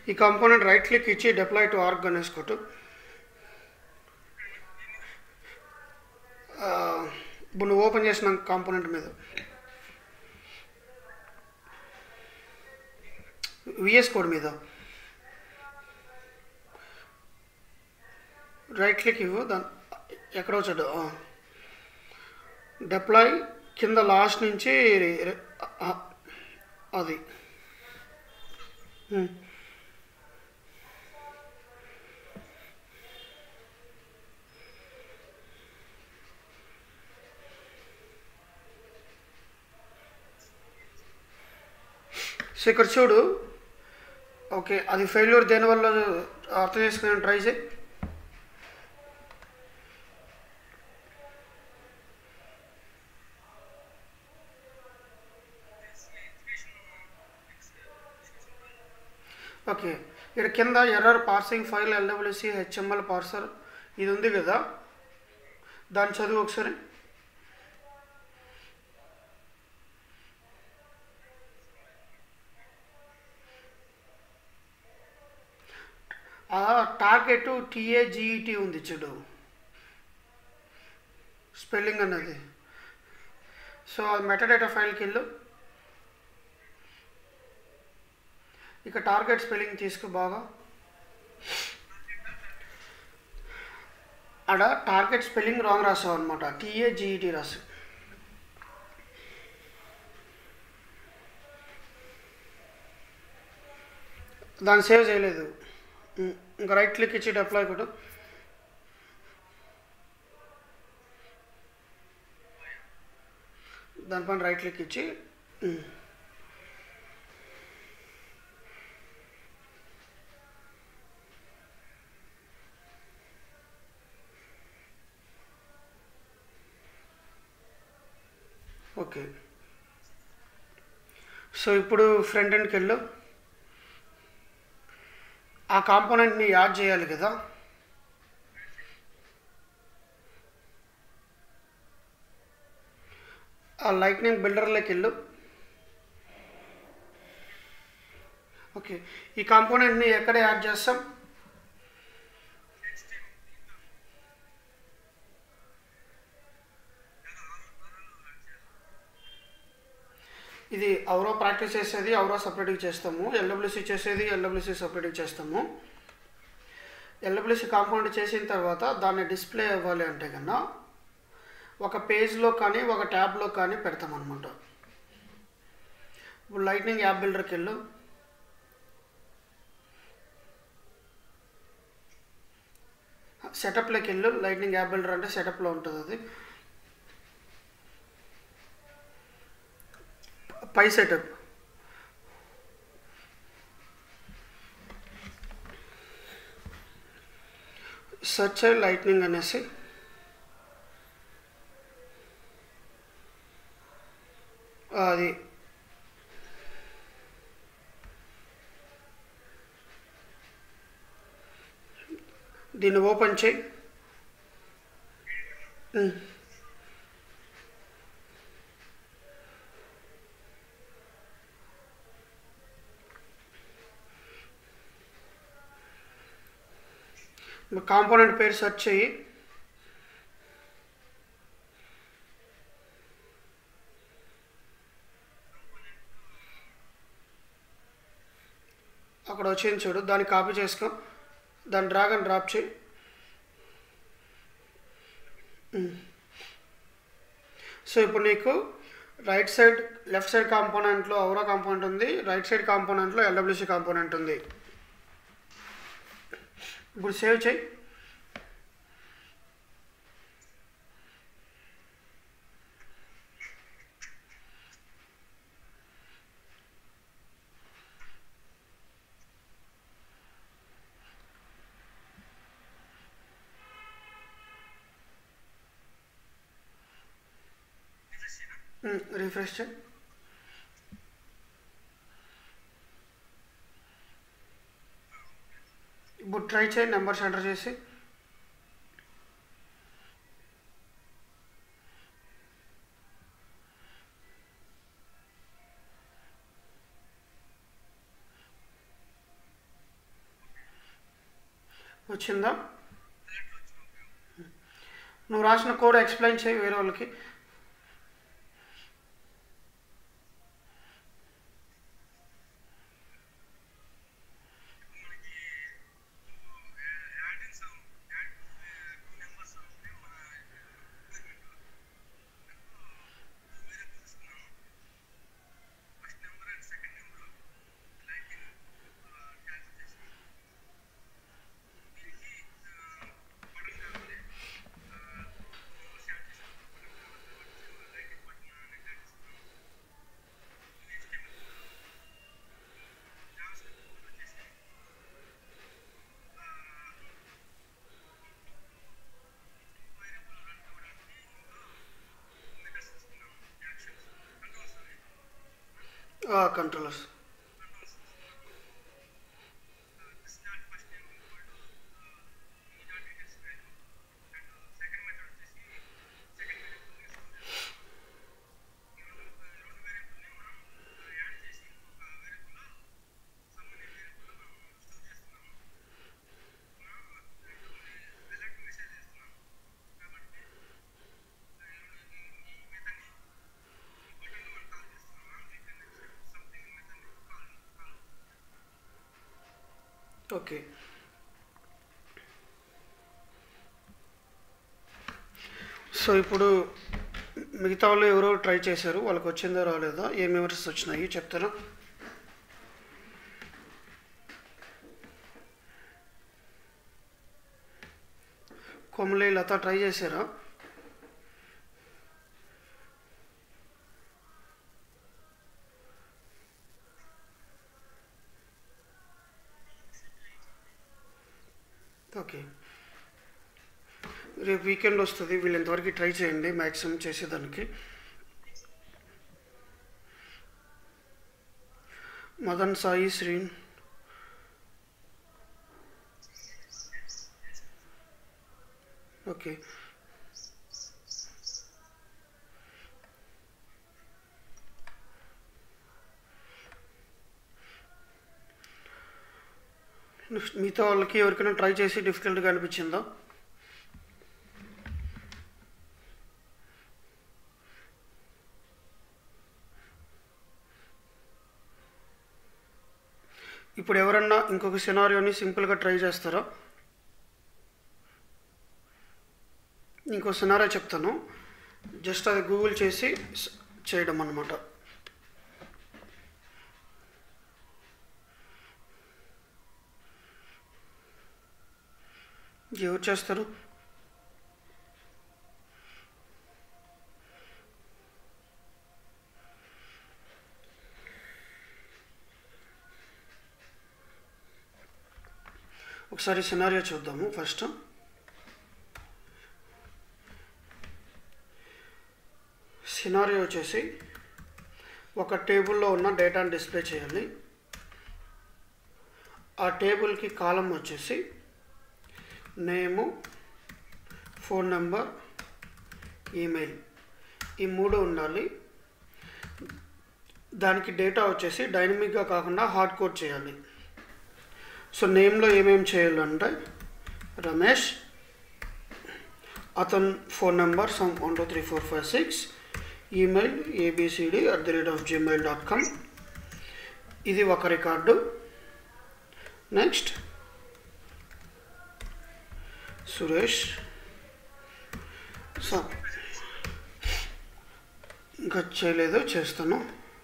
ఈ component right click ఇచ్చి deploy to org అనేసి కొట్టు ఆ, ఇప్పుడు నువ్వు ఓపెన్ చేసిన కాంపోనెంట్ మీద విఎస్ కోడ్ మీద రైట్ క్లిక్ ఇవ్వు దాని ఎక్కడో చెడు డిప్లాయ్ కింద లాస్ట్ నుంచి రె- ఆ, అది ఉమ్. సో ఇక్కడ చూడు ఓకే అది ఫెయిల్యూర్ దేనివల్ల అర్థం చేసుకుని ట్రై చేయి ఓకే ఇక్కడ కింద error parsing file LWC HTML parser ఇది ఉంది కదా దాన్ని చదువు ఒకసారి ఆ టార్గెట్ టీఏజిఈటి ఉంది చూడు స్పెల్లింగ్ అన్నది సో అది మెటాడేటా ఫైల్కి వెళ్ళు ఇక టార్గెట్ స్పెల్లింగ్ తీసుకో బాగా ఆడ టార్గెట్ స్పెల్లింగ్ రాంగ్ రాసావు అనమాట టీఏజిఈటి రాసు దాన్ని సేవ్ చేయలేదు ఉం, ఇంకా రైట్ క్లిక్ ఇచ్చి అప్లై కొట్టు దానిపైన రైట్ క్లిక్ ఇచ్చి ఉం. ఓకే సో ఇప్పుడు ఫ్రంట్ ఎండ్కి వెళ్ళు ఆ కాంపోనెంట్ని యాడ్ చేయాలి కదా ఆ లైట్నింగ్ బిల్డర్లోకి వెళ్ళు ఓకే ఈ కాంపోనెంట్ని ఎక్కడ యాడ్ చేస్తాం ఇది అవరో ప్రాక్టీస్ చేసేది అవరో సపరేట్గా చేస్తాము ఎల్డబ్ల్యూసి చేసేది ఎల్డబ్ల్యూసి సపరేట్గా చేస్తాము ఎల్డబ్ల్యూసి కాంపౌండ్ చేసిన తర్వాత దాన్ని డిస్ప్లే అవ్వాలి అంటే కన్నా ఒక పేజ్లో కానీ ఒక ట్యాబ్లో కానీ పెడతాం అనమాట ఇప్పుడు లైట్నింగ్ యాప్ బిల్డర్కి వెళ్ళు సెటప్లోకి వెళ్ళు లైట్నింగ్ యాప్ బిల్డర్ అంటే సెటప్లో ఉంటుంది అది పై సెటప్ సర్చ్ లైట్నింగ్ అనేసి అది దీన్ని ఓపెన్ చేయి ఉమ్. కాంపోనెంట్ పేరు సెర్చ్ చేయి అక్కడ వచ్చింది చూడు దాన్ని కాపీ చేసుకో దాన్ని డ్రాగ్ అండ్ డ్రాప్ చేయి ఉమ్. సో ఇప్పుడు నీకు రైట్ సైడ్ లెఫ్ట్ సైడ్ కాంపోనెంట్లో అవరా కాంపోనెంట్ ఉంది రైట్ సైడ్ కాంపోనెంట్లో ఎల్డబ్ల్యూసి కాంపోనెంట్ ఉంది ఇప్పుడు సేవ్ చేయి రిఫ్రెష్ చేయి ఇప్పుడు ట్రై చేయి నెంబర్స్ ఎంటర్ చేసి వచ్చిందా నువ్వు రాసిన కోడ్ ఎక్స్ప్లెయిన్ చేయి వేరే వాళ్ళకి కంట్రోలర్స్ ఓకే సో ఇప్పుడు మిగతా వాళ్ళు ఎవరో ట్రై చేశారు వాళ్ళకి వచ్చిందో రాలేదా ఏ మెమరీస్ వచ్చినాయి చెప్తారా కొమలి లత ట్రై చేశారా ఓకే రేపు వీకెండ్ వస్తుంది వీళ్ళు ఎంతవరకు ట్రై చేయండి మ్యాక్సిమం చేసేదానికి మదన్ సాయి శ్రీన్ ఓకే మిగతా వాళ్ళకి ఎవరికైనా ట్రై చేసి డిఫికల్ట్గా అనిపించిందా ఇప్పుడు ఎవరన్నా ఇంకొక సినారియోని సింపుల్గా ట్రై చేస్తారా ఇంకో సినారియో చెప్తాను జస్ట్ అది గూగుల్ చేసి స- చేయడం అన్నమాట ఎవరు చేస్తారు ఒకసారి సినారియో చూద్దాము ఫస్ట్ సినారియో వచ్చేసి ఒక టేబుల్లో ఉన్న డేటాను డిస్ప్లే చేయాలి ఆ టేబుల్కి కాలం వచ్చేసి నేము ఫోన్ నెంబర్ ఈమెయిల్ ఈ మూడు ఉండాలి దానికి డేటా వచ్చేసి డైనమిక్గా కాకుండా హార్డ్ కోడ్ చేయాలి సో నేమ్లో ఏమేమి చేయాలంటే రమేష్ అతని phone number some one two three four five six email ABCD at the rate of Gmail dot com ఇది ఒక రికార్డు నెక్స్ట్ సురేష్ సో ఇంకా చేయలేదు చేస్తాను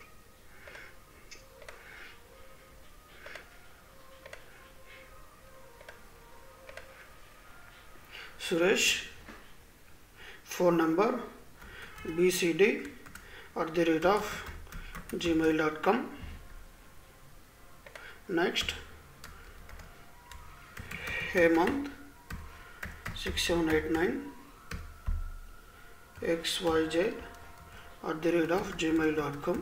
Suresh phone number BCD at the rate of Gmail dot com next Hemanth six seven eight nine XYZ at the rate of Gmail dot com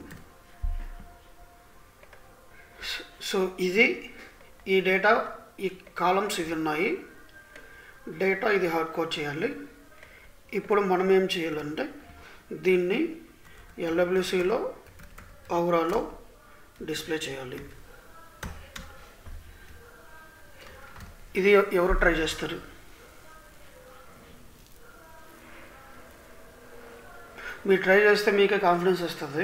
so ఇది ఈ data ఈ columns ఇవి ఉన్నాయి డేటా ఇది హార్డ్ కోడ్ చేయాలి ఇప్పుడు మనం ఏం చేయాలంటే దీన్ని ఎల్డబ్ల్యూసిలో ఔరాలో డిస్ప్లే చేయాలి ఇది ఎ- ఎవరు ట్రై చేస్తారు మీరు ట్రై చేస్తే మీకే కాన్ఫిడెన్స్ వస్తుంది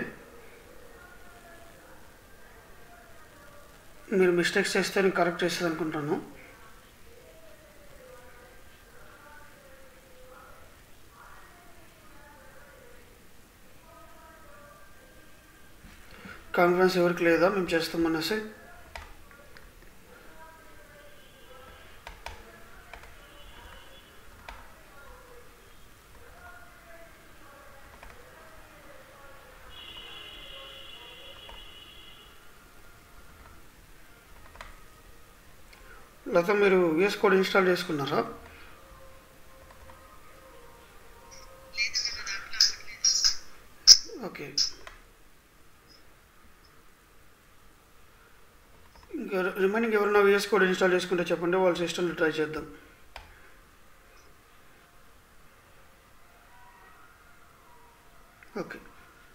మీరు మిస్టేక్స్ చేస్తే నేను కరెక్ట్ చేస్తుంది అనుకుంటాను కాన్ఫిడెన్స్ ఎవరికి లేదా మేము చేస్తామనేసి లేకపోతే మీరు విఎస్ కోడ్ ఇన్స్టాల్ చేసుకున్నారా ఓకే ఇంకా రిమైనింగ్ ఎవరైనా విఎస్ కోడ్ ఇన్స్టాల్ చేసుకుంటే చెప్పండి వాళ్ళ సిస్టంలో ట్రై చేద్దాం ఓకే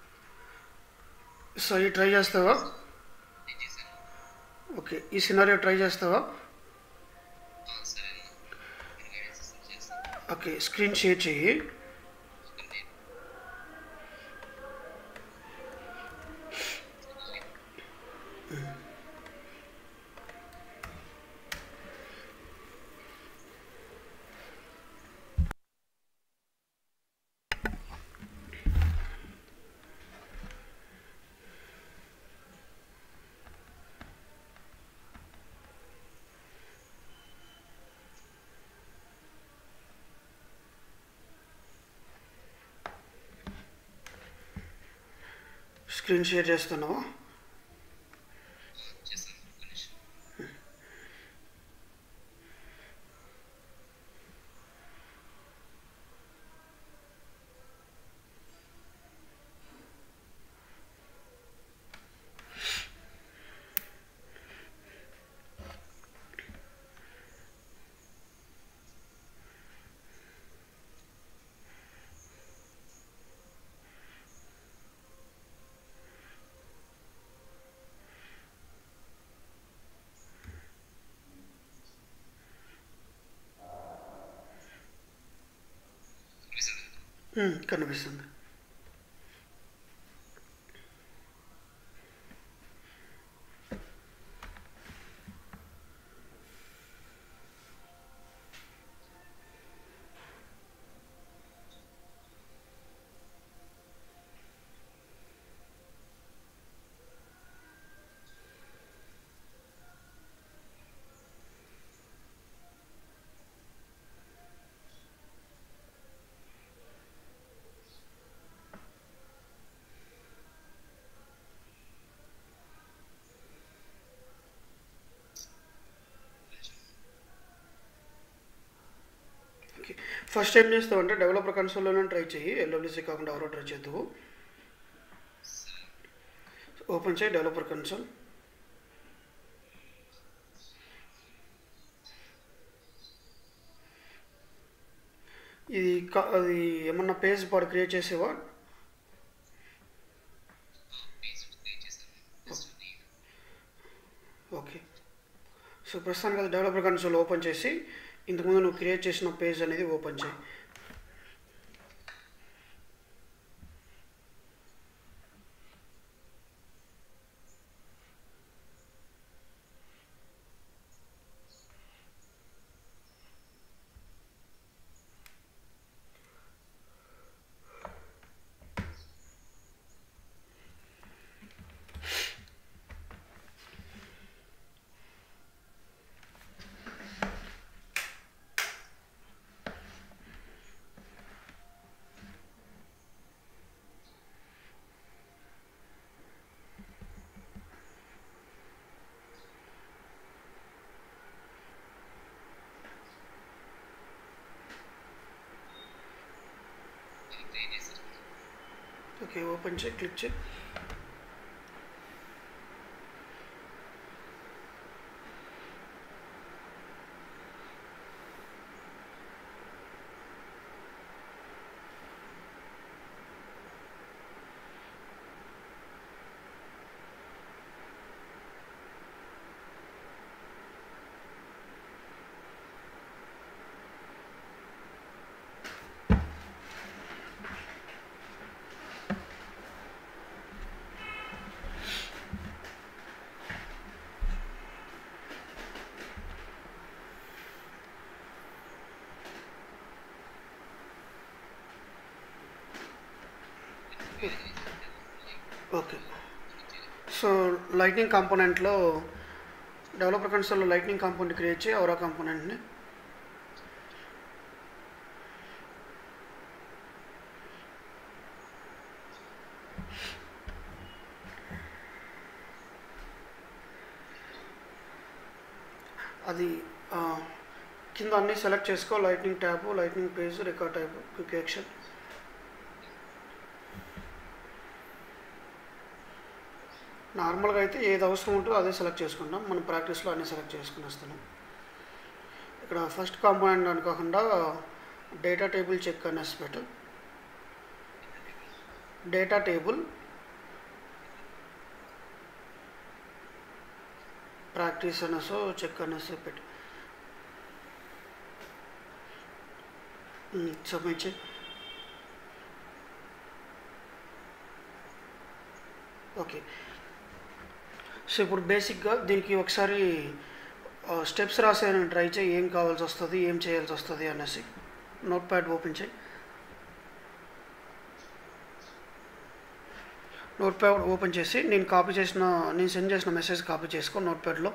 సో ఈ ట్రై చేస్తావా నేను చేశాను ఓకే ఈ సినారియో ట్రై చేస్తావా ఆ, సరే అన్న మీరు గైడెన్స్ ఇస్తే చేస్తాను ఓకే స్క్రీన్ షేర్ చెయ్యి ఉంది. స్క్రీన్ షేర్ చేస్తున్నావా ఆ, చేస్తాను ఒక్క నిమిషం కనిపిస్తుందా? ఉమ్, కనిపిస్తుంది ఓకే ఫస్ట్ ఏం చేస్తావు అంటే డెవలపర్ కన్సోల్లోనే ట్రై చేయి ఎల్డబ్ల్యూసీ కాకుండా ఎవరో ట్రై చేద్దావు సరే ఓపెన్ చేయి డెవలపర్ కన్సోల్ ఇది క- అది ఏమన్నా పేజ్ పాడు క్రియేట్ చేసేవా పేజ్ క్రియేట్ చేశాను జస్ట్ నీట్ ఓకే సో ప్రస్తుతానికి అది డెవలపర్ కన్సోల్ ఓపెన్ చేసి ఇంతకుముందు నువ్వు క్రియేట్ చేసిన పేజ్ అనేది ఓపెన్ చేయి ఇది క్రియేట్ చేశాను ఓకే ఓపెన్ చేయి క్లిక్ చేయి ఓకే సో లైట్నింగ్ కాంపోనెంట్లో డెవలపర్ కన్సోల్లో లైట్నింగ్ కాంపోనెంట్ క్రియేట్ చేయి అవరా కాంపోనెంట్ని అది ఆ, కింద అన్నీ సెలెక్ట్ చేసుకో lightning tab lightning page record type quick action నార్మల్గా అయితే ఏది అవసరం ఉంటుందో అదే సెలెక్ట్ చేసుకుంటాం మనం ప్రాక్టీస్లో అన్నీ సెలెక్ట్ చేసుకుని వస్తున్నాం ఇక్కడ ఫస్ట్ కాంపోనెంట్ అనుకోకుండా డేటా టేబుల్ చెక్ అనేసి పెట్టు డేటా టేబుల్ ప్రాక్టీస్ అనేసో చెక్ అనేసి పెట్టు సబ్మిట్ చేయి ఓకే సో ఇప్పుడు బేసిక్గా దీనికి ఒకసారి స్టెప్స్ రాసేయని ట్రై చేయి ఏం కావాల్సి వస్తుంది ఏం చేయాల్సి వస్తుంది అనేసి నోట్ ప్యాడ్ ఓపెన్ చేయి నోట్ ప్యాడ్ ఓపెన్ చేసి నేను కాపీ చేసిన నేను సెండ్ చేసిన మెసేజ్ కాపీ చేసుకో నోట్ ప్యాడ్లో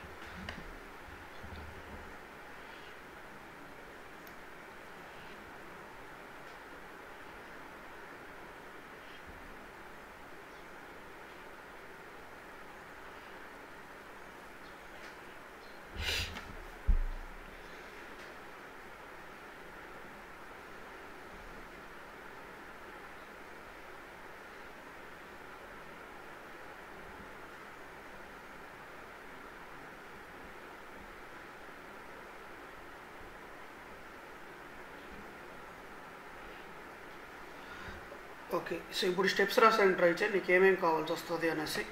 ఓకే సో ఇప్పుడు స్టెప్స్ రాసాను ట్రై చేయి నీకు ఏమేమి కావాల్సి వస్తుంది అనేసి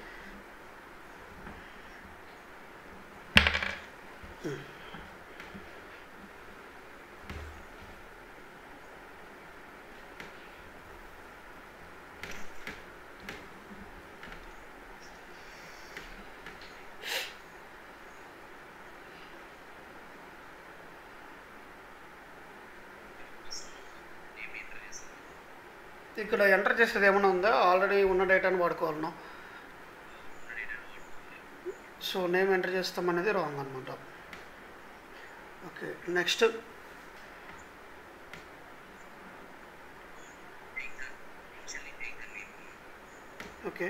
నేమ్ ఎంటర్ చేస్తాను ఇక్కడ ఎంటర్ చేసేది ఏమైనా ఉందా ఆల్రెడీ ఉన్న డేటాను వాడుకోవాలను సో నేమ్ ఎంటర్ చేస్తామనేది రాంగ్ అనమాట okay next take the actually take the name okay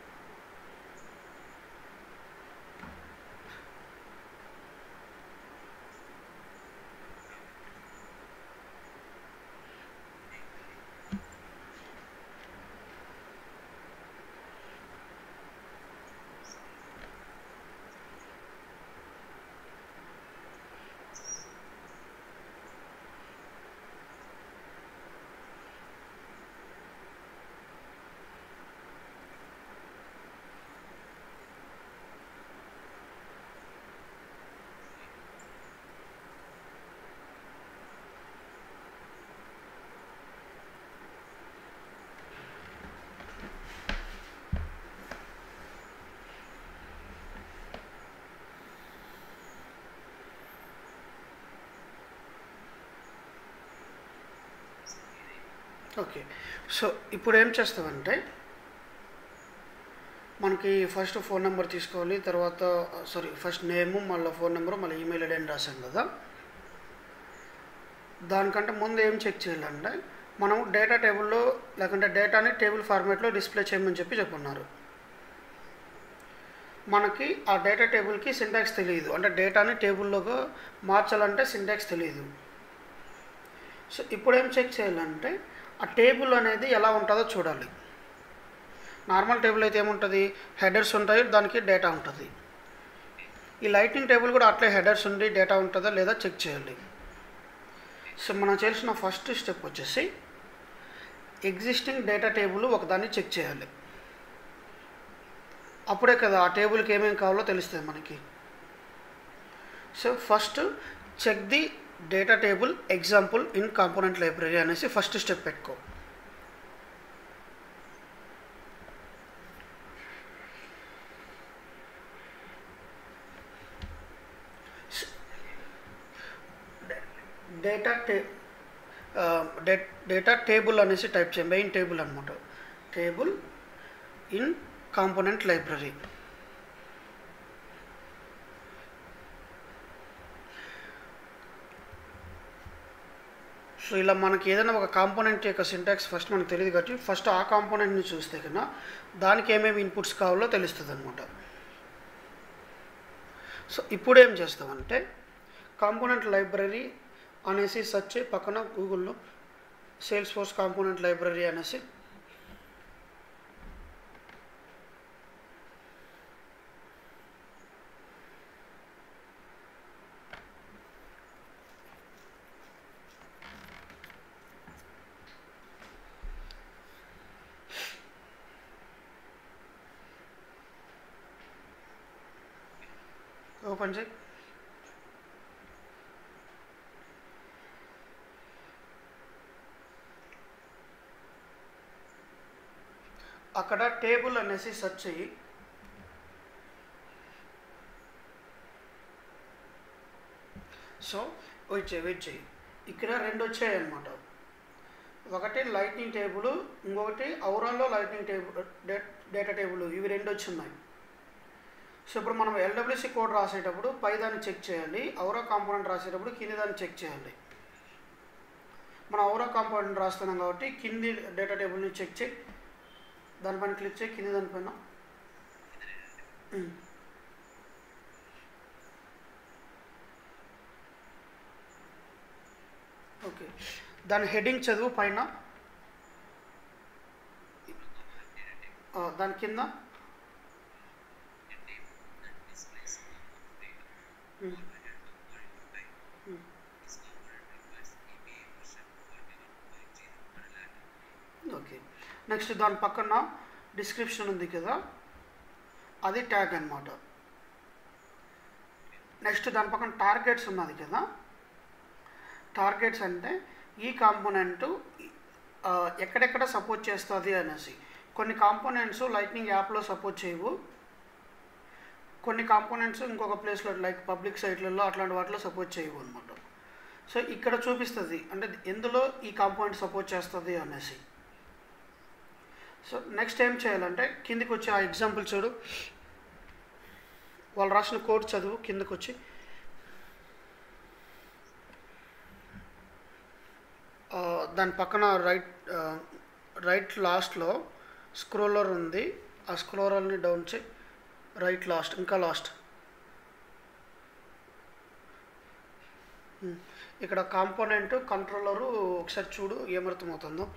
okay so ఇప్పుడు ఏం చేస్తామంటే మనకి ఫస్ట్ ఫోన్ నెంబర్ తీసుకోవాలి తర్వాత సారీ ఫస్ట్ నేము మళ్ళీ ఫోన్ నెంబరు మళ్ళీ ఈమెయిల్ ఐడి అని రాసాం కదా దానికంటే ముందు ఏం చెక్ చేయాలంటే మనం డేటా టేబుల్లో లేకుంటే డేటాని టేబుల్ ఫార్మేట్లో డిస్ప్లే చేయమని చెప్పి చెప్పున్నారు మనకి ఆ డేటా టేబుల్కి సింటాక్స్ తెలియదు అంటే డేటాని టేబుల్లోకి మార్చాలంటే సింటాక్స్ తెలియదు సో ఇప్పుడు ఏం చెక్ చేయాలంటే ఆ టేబుల్ అనేది ఎలా ఉంటుందో చూడాలి నార్మల్ టేబుల్ అయితే ఏముంటుంది హెడర్స్ ఉంటాయి దానికి డేటా ఉంటుంది ఈ లైటింగ్ టేబుల్ కూడా అట్లే హెడర్స్ ఉండి డేటా ఉంటుందా లేదా చెక్ చేయాలి సో మనం చేసిన ఫస్ట్ స్టెప్ వచ్చేసి ఎగ్జిస్టింగ్ డేటా టేబుల్ ఒకదాన్ని చెక్ చేయాలి అప్పుడే కదా ఆ టేబుల్కి ఏమేమి కావాలో తెలుస్తుంది మనకి so first check the data table example in component library అనేసి ఫస్ట్ స్టెప్ పెట్టుకో డేటా టే డేటా టేబుల్ అనేసి టైప్ చేయండి మెయిన్ టేబుల్ అనమాట table in component library so ఇలా మనకి ఏదైనా ఒక కాంపోనెంట్ యొక్క సింటాక్స్ ఫస్ట్ మనకు తెలియదు కాబట్టి ఫస్ట్ ఆ కాంపోనెంట్ని చూస్తే కన్నా దానికి ఏమేమి ఇన్పుట్స్ కావాలో తెలుస్తుంది అనమాట సో ఇప్పుడు ఏం చేస్తామంటే కాంపోనెంట్ లైబ్రరీ అనేసి సెర్చ్ చేయి పక్కన గూగుల్లో సేల్స్ ఫోర్స్ కాంపోనెంట్ లైబ్రరీ అనేసి ఓపెన్ చేయి అక్కడ టేబుల్ అనేసి సెర్చ్ చేయి సో వెయిట్ చేయి వెయిట్ చేయి ఇక్కడ రెండు వచ్చాయి అన్నమాట ఒకటి లైట్నింగ్ టేబుల్ ఇంకొకటి ఔరాలో లైట్నింగ్ టేబుల్ డేటా టేబుల్ ఇవి రెండు వచ్చి ఉన్నాయి సో ఇప్పుడు మనం ఎల్డబ్ల్యూసి కోడ్ రాసేటప్పుడు పై దాన్ని చెక్ చేయాలి ఔరా కాంపోనెంట్ రాసేటప్పుడు కింది దాన్ని చెక్ చేయాలి మనం ఔరా కాంపోనెంట్ రాస్తున్నాం కాబట్టి కింది డేటా టేబుల్ని చెక్ చేయి దానిపైన క్లిక్ చేయి కింది దానిపైన ఉమ్. ఓకే దాని హెడ్డింగ్ చదువు పైన ఆ, దాని కింద ఉమ్. ఉమ్. ఓకే నెక్స్ట్ దాని పక్కన డిస్క్రిప్షన్ ఉంది కదా అది ట్యాగ్ అన్నమాట నెక్స్ట్ దాని పక్కన టార్గెట్స్ ఉన్నది కదా టార్గెట్స్ అంటే ఈ కాంపోనెంట్ ఎక్కడెక్కడ సపోర్ట్ చేస్తుంది అనేసి కొన్ని కాంపోనెంట్స్ లైట్నింగ్ యాప్లో సపోర్ట్ చేయవు కొన్ని కాంపోనెంట్స్ ఇంకొక ప్లేస్లో లైక్ పబ్లిక్ సైట్లలో అట్లాంటి వాటిలో సపోర్ట్ చేయవు అనమాట సో ఇక్కడ చూపిస్తుంది అంటే ఎందులో ఈ కాంపోనెంట్ సపోర్ట్ చేస్తుంది అనేసి సో నెక్స్ట్ ఏం చేయాలంటే కిందికి వచ్చి ఆ ఎగ్జాంపుల్ చూడు వాళ్ళు రాసిన కోడ్ చదువు కిందకు వచ్చి ఆ, దాని పక్కన రైట్ ఆ, రైట్ లాస్ట్లో స్క్రోలర్ ఉంది ఆ స్క్రోలర్ని డౌన్ చేయి రైట్ లాస్ట్ ఇంకా లాస్ట్ ఉమ్. ఇక్కడ కాంపోనెంట్ కంట్రోలరు ఒకసారి చూడు ఏమర్థమవుతుందో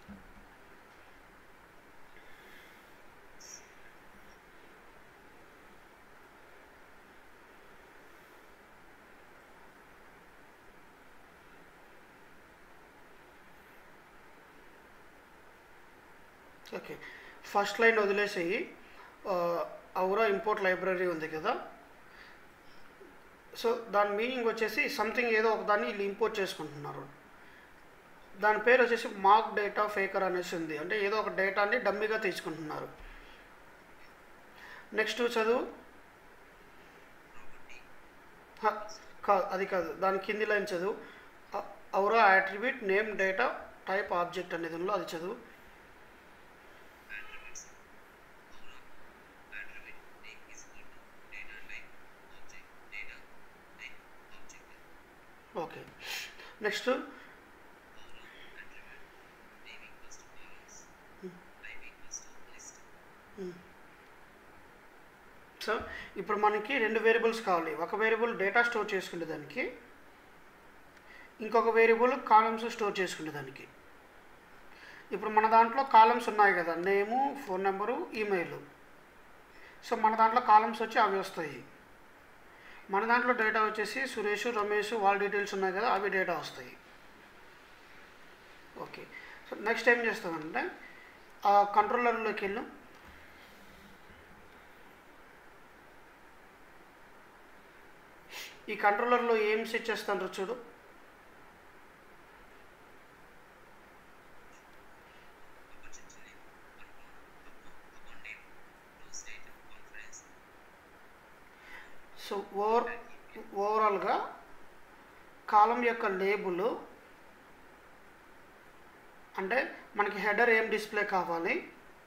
ఓకే ఫస్ట్ లైన్ వదిలేసేయి ఔరా ఇంపోర్ట్ లైబ్రరీ ఉంది కదా సో దాని మీనింగ్ వచ్చేసి సంథింగ్ ఏదో ఒక దాన్ని వీళ్ళు ఇంపోర్ట్ చేసుకుంటున్నారు దాని పేరు వచ్చేసి మార్క్ డేటా ఫేకర్ అనేసి ఉంది అంటే ఏదో ఒక డేటాని డమ్మీగా తీసుకుంటున్నారు నెక్స్ట్ చదువు హ, కాదు అది కాదు దాని కింది లైన్ చదువు Aura attribute name data type object అనేది ఉందో అది చదువు ఓకే నెక్స్ట్ సో ఇప్పుడు మనకి రెండు వేరియబుల్స్ కావాలి ఒక వేరియబుల్ డేటా స్టోర్ చేసుకునే దానికి ఇంకొక వేరియబుల్ కాలమ్స్ స్టోర్ చేసుకునే దానికి ఇప్పుడు మన దాంట్లో కాలమ్స్ ఉన్నాయి కదా name phone number email so మన దాంట్లో కాలమ్స్ వచ్చి అవి వస్తాయి మన దాంట్లో డేటా వచ్చేసి సురేష్ రమేష్ వాళ్ళ డీటెయిల్స్ ఉన్నాయి కదా అవి డేటా వస్తాయి ఓకే సో నెక్స్ట్ ఏం చేస్తామంటే ఆ కంట్రోలర్లోకి వెళ్ళు ఈ కంట్రోలర్లో ఏం సెట్ చేస్తాను చూడు సో ఓవర్ ఓవరాల్గా కాలం యొక్క లేబుల్ అంటే మనకి హెడర్ ఏం డిస్ప్లే కావాలి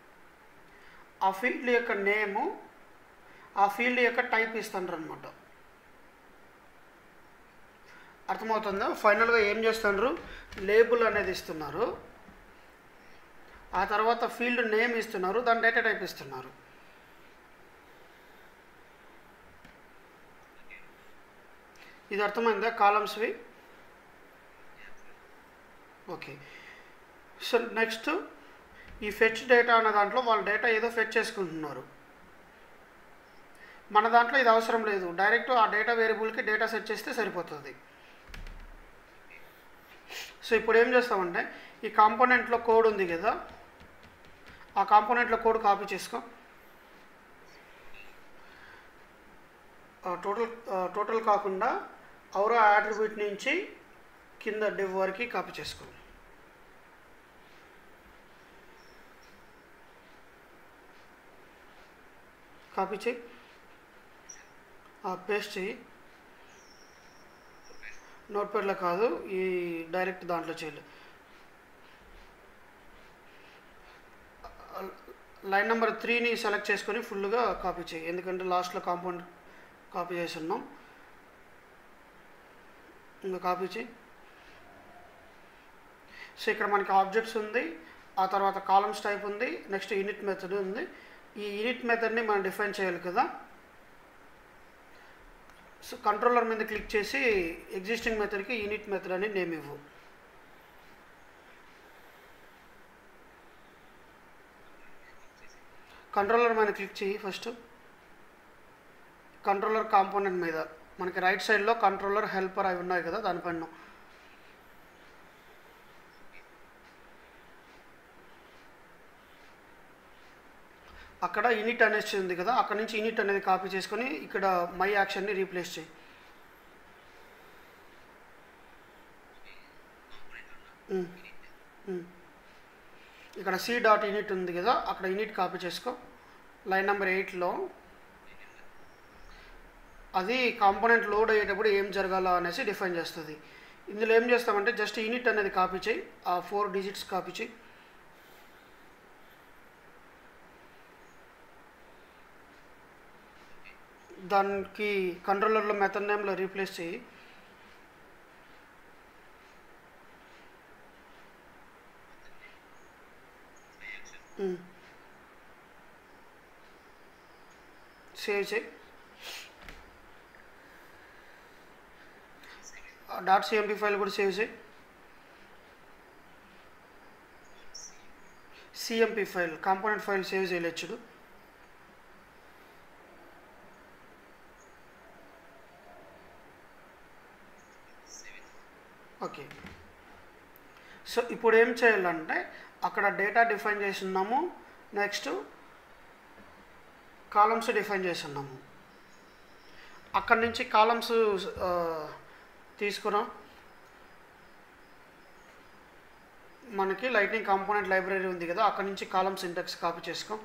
ఆ ఫీల్డ్ యొక్క నేము ఆ ఫీల్డ్ యొక్క టైప్ ఇస్తుండ్రు అనమాట అర్థమవుతుందా ఫైనల్గా ఏం చేస్తున్నారు లేబుల్ అనేది ఇస్తున్నారు ఆ తర్వాత ఫీల్డ్ నేమ్ ఇస్తున్నారు దాని డేటా టైప్ ఇస్తున్నారు ఇది అర్థమైందా కాలమ్స్వి ఓకే సో నెక్స్ట్ ఈ ఫెచ్ డేటా అన్న దాంట్లో వాళ్ళ డేటా ఏదో ఫెచ్ చేసుకుంటున్నారు మన దాంట్లో ఇది అవసరం లేదు డైరెక్ట్ ఆ డేటా వేరియబుల్కి డేటా సెట్ చేస్తే సరిపోతుంది సో ఇప్పుడు ఏం చేస్తామంటే ఈ కాంపోనెంట్లో కోడ్ ఉంది కదా ఆ కాంపోనెంట్లో కోడ్ కాపీ చేసుకో టోటల్ టోటల్ కాకుండా ఔరా యాట్రిబ్యూట్ నుంచి కింద డివ్ వరకు కాపీ చేసుకో కాపీ చేయి పేస్ట్ చెయ్యి నోట్ ప్యాడ్లో కాదు ఈ డైరెక్ట్ దాంట్లో చేయాలి లైన్ నెంబర్ త్రీని సెలెక్ట్ చేసుకొని ఫుల్గా కాపీ చేయి ఎందుకంటే లాస్ట్లో కాంపౌండ్ కాపీ చేసి ఉన్నాం ఇంకా కాపీ చేయి సో ఇక్కడ మనకి ఆబ్జెక్ట్స్ ఉంది ఆ తర్వాత కాలమ్స్ టైప్ ఉంది నెక్స్ట్ యూనిట్ మెథడ్ ఉంది ఈ యూనిట్ మెథడ్ని మనం డిఫైన్ చేయాలి కదా సో కంట్రోలర్ మీద క్లిక్ చేసి ఎగ్జిస్టింగ్ మెథడ్కి యూనిట్ మెథడ్ అని నేమ్ ఇవ్వు కంట్రోలర్ మీద క్లిక్ చేయి ఫస్ట్ కంట్రోలర్ కాంపోనెంట్ మీద మనకి రైట్ సైడ్లో కంట్రోలర్ హెల్పర్ అవి ఉన్నాయి కదా దానిపైన అక్కడ యూనిట్ అనేది ఉంది కదా అక్కడ నుంచి యూనిట్ అనేది కాపీ చేసుకొని ఇక్కడ మై యాక్షన్ని రీప్లేస్ చేయి ఉమ్, ఉమ్. ఇక్కడ సి డాట్ యూనిట్ ఉంది కదా అక్కడ యూనిట్ కాపీ చేసుకో లైన్ నెంబర్ ఎయిట్లో అది కాంపోనెంట్ లోడ్ అయ్యేటప్పుడు ఏం జరగాల అనేసి డిఫైన్ చేస్తుంది ఇందులో ఏం చేస్తామంటే జస్ట్ యూనిట్ అనేది కాపీ చేయి ఆ ఫోర్ డిజిట్స్ కాపీ చేయి దానికి కంట్రోలర్లో మెథడ్ నేమ్లో రీప్లేస్ చేయి ఉమ్. సేవ్ చేయి డాట్ సిఎంపి ఫైల్ కూడా సేవ్ చేయి CMP file component file save చేయలేదు చూడు ఓకే సో ఇప్పుడు ఏం చేయాలంటే అక్కడ డేటా డిఫైన్ చేసి ఉన్నాము నెక్స్ట్ కాలమ్స్ డిఫైన్ చేసి ఉన్నాము అక్కడి నుంచి కాలమ్స్ తీసుకున్నాం మనకి లైటింగ్ కాంపోనెంట్ లైబ్రరీ ఉంది కదా అక్కడి నుంచి కాలమ్ సింటెక్స్ కాపీ చేసుకో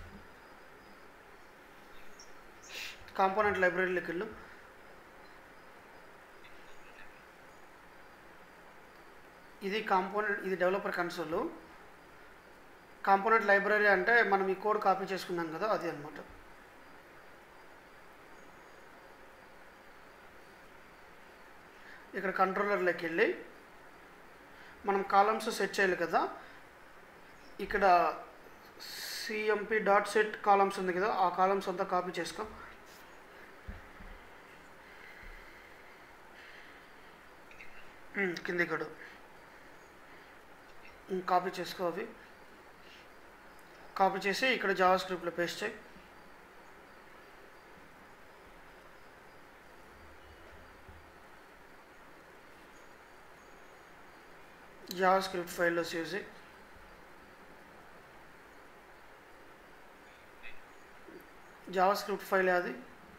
కాంపోనెంట్ లైబ్రరీలోకి వెళ్ళు ఇది కాంపోనెంట్ ఇది డెవలపర్ కన్సోల్ కాంపోనెంట్ లైబ్రరీ అంటే మనం ఈ కోడ్ కాపీ చేసుకున్నాం కదా అది అనమాట ఇక్కడ కంట్రోలర్లోకి వెళ్ళి మనం కాలమ్స్ సెట్ చేయాలి కదా ఇక్కడ సిఎంపి డాట్ సెట్ కాలమ్స్ ఉంది కదా ఆ కాలమ్స్ అంతా కాపీ చేసుకో ఉమ్, కింది ఇక్కడ కాపీ చేసుకో అవి కాపీ చేసి ఇక్కడ జావా స్క్రిప్ట్లో పేస్ట్ చేయి జావా స్క్రిప్ట్ ఫైల్లో సేవ్ చేయి జావా స్క్రిప్ట్ ఫైల్ అది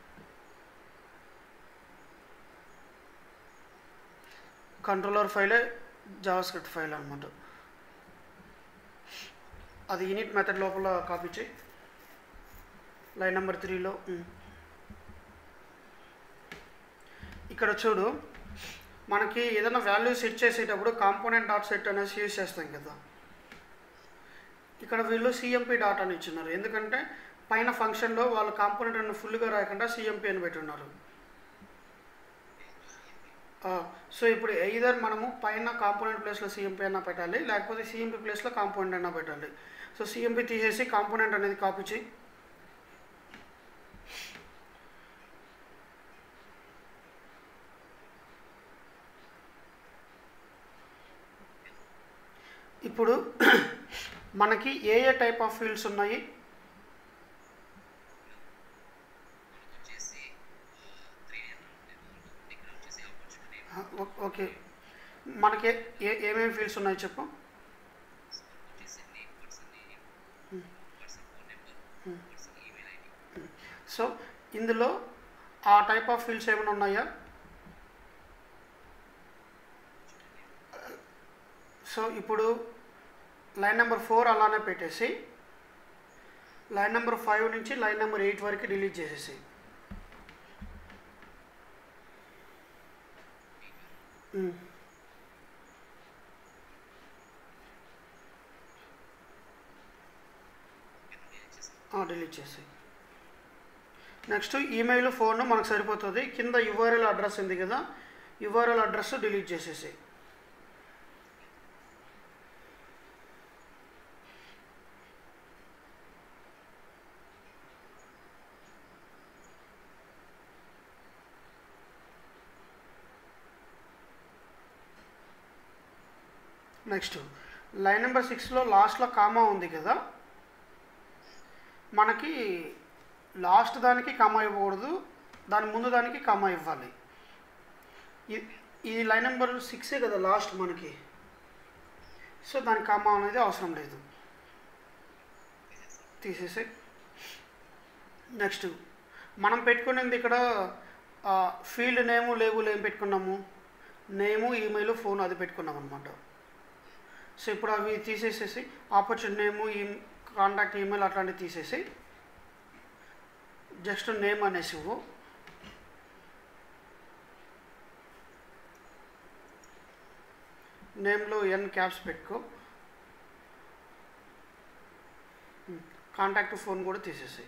కంట్రోలర్ ఫైలే జావా స్క్రిప్ట్ ఫైల్ అనమాట అది యూనిట్ మెథడ్ లోపల కాపీ చేయి లైన్ నెంబర్ త్రీలో ఇక్కడ చూడు మనకి ఏదైనా వాల్యూ సెట్ చేసేటప్పుడు కాంపోనెంట్ డాట్ సెట్ అనేసి యూజ్ చేస్తాం కదా ఈ ఇక్కడ వీళ్ళు సిఎంపి డాట్ అని ఇచ్చినారు ఎందుకంటే పైన ఫంక్షన్లో వాళ్ళు కాంపోనెంట్ అని ఫుల్గా రాయకుండా సిఎంపి అని పెట్టున్నారు సో ఇప్పుడు ఎయిదర్ మనము పైన కాంపోనెంట్ ప్లేస్లో సిఎంపి అయినా పెట్టాలి లేకపోతే సిఎంపి ప్లేస్లో కాంపోనెంట్ అయినా పెట్టాలి సో సిఎంపి తీసేసి కాంపోనెంట్ అనేది కాపీ చేయి ఇప్పుడు మనకి ఏ ఏ టైప్ ఆఫ్ ఫీల్డ్స్ ఉన్నాయి మనకు వచ్చేసి త్రీ ఇక్కడ వచ్చేసి ఆపర్చునిటీ ఓ- ఓకే మనకి ఏ- ఏ ఏమేమి ఫీల్డ్స్ ఉన్నాయి చెప్పు మనకు వచ్చేసి name person name person phone number person email ID so ఇందులో ఆ టైప్ ఆఫ్ ఫీల్డ్స్ ఏమైనా ఉన్నాయా సో ఇప్పుడు లైన్ నెంబర్ ఫోర్ అలానే పెట్టేసి లైన్ నెంబర్ ఫైవ్ నుంచి లైన్ నెంబర్ ఎయిట్ వరకు డిలీట్ చేసేసి ఉమ్. డిలీట్ చేస్తాం ఆ, డిలీట్ చేసి నెక్స్ట్ ఈమెయిల్ ఫోన్ మనకు సరిపోతుంది కింద యుఆర్ఎల్ అడ్రస్ ఉంది కదా యుఆర్ఎల్ అడ్రస్ డిలీట్ చేసేసి నెక్స్ట్ లైన్ నెంబర్ సిక్స్లో లాస్ట్లో కామా ఉంది కదా మనకి లాస్ట్ దానికి కామా ఇవ్వకూడదు దాని ముందు దానికి కామా ఇవ్వాలి ఇ- ఈ లైన్ నెంబర్ సిక్సే కదా లాస్ట్ మనకి సో దానికి కామా అనేది అవసరం లేదు తీసేసి నెక్స్ట్ మనం పెట్టుకునేది ఇక్కడ ఫీల్డ్ నేము లేబుల్ ఏం పెట్టుకున్నాము నేము ఈమెయిల్ ఫోన్ అది పెట్టుకున్నాం అనమాట సో ఇప్పుడు అవి తీసేసేసి ఆపర్చునిటీ నేము ఈ కాంటాక్ట్ ఈమెయిల్ అట్లాంటివి తీసేసి జస్ట్ నేమ్ అనేసి ఇవ్వు నేమ్లో ఎన్ క్యాప్స్ పెట్టుకో కాంటాక్ట్ ఫోన్ కూడా తీసేసి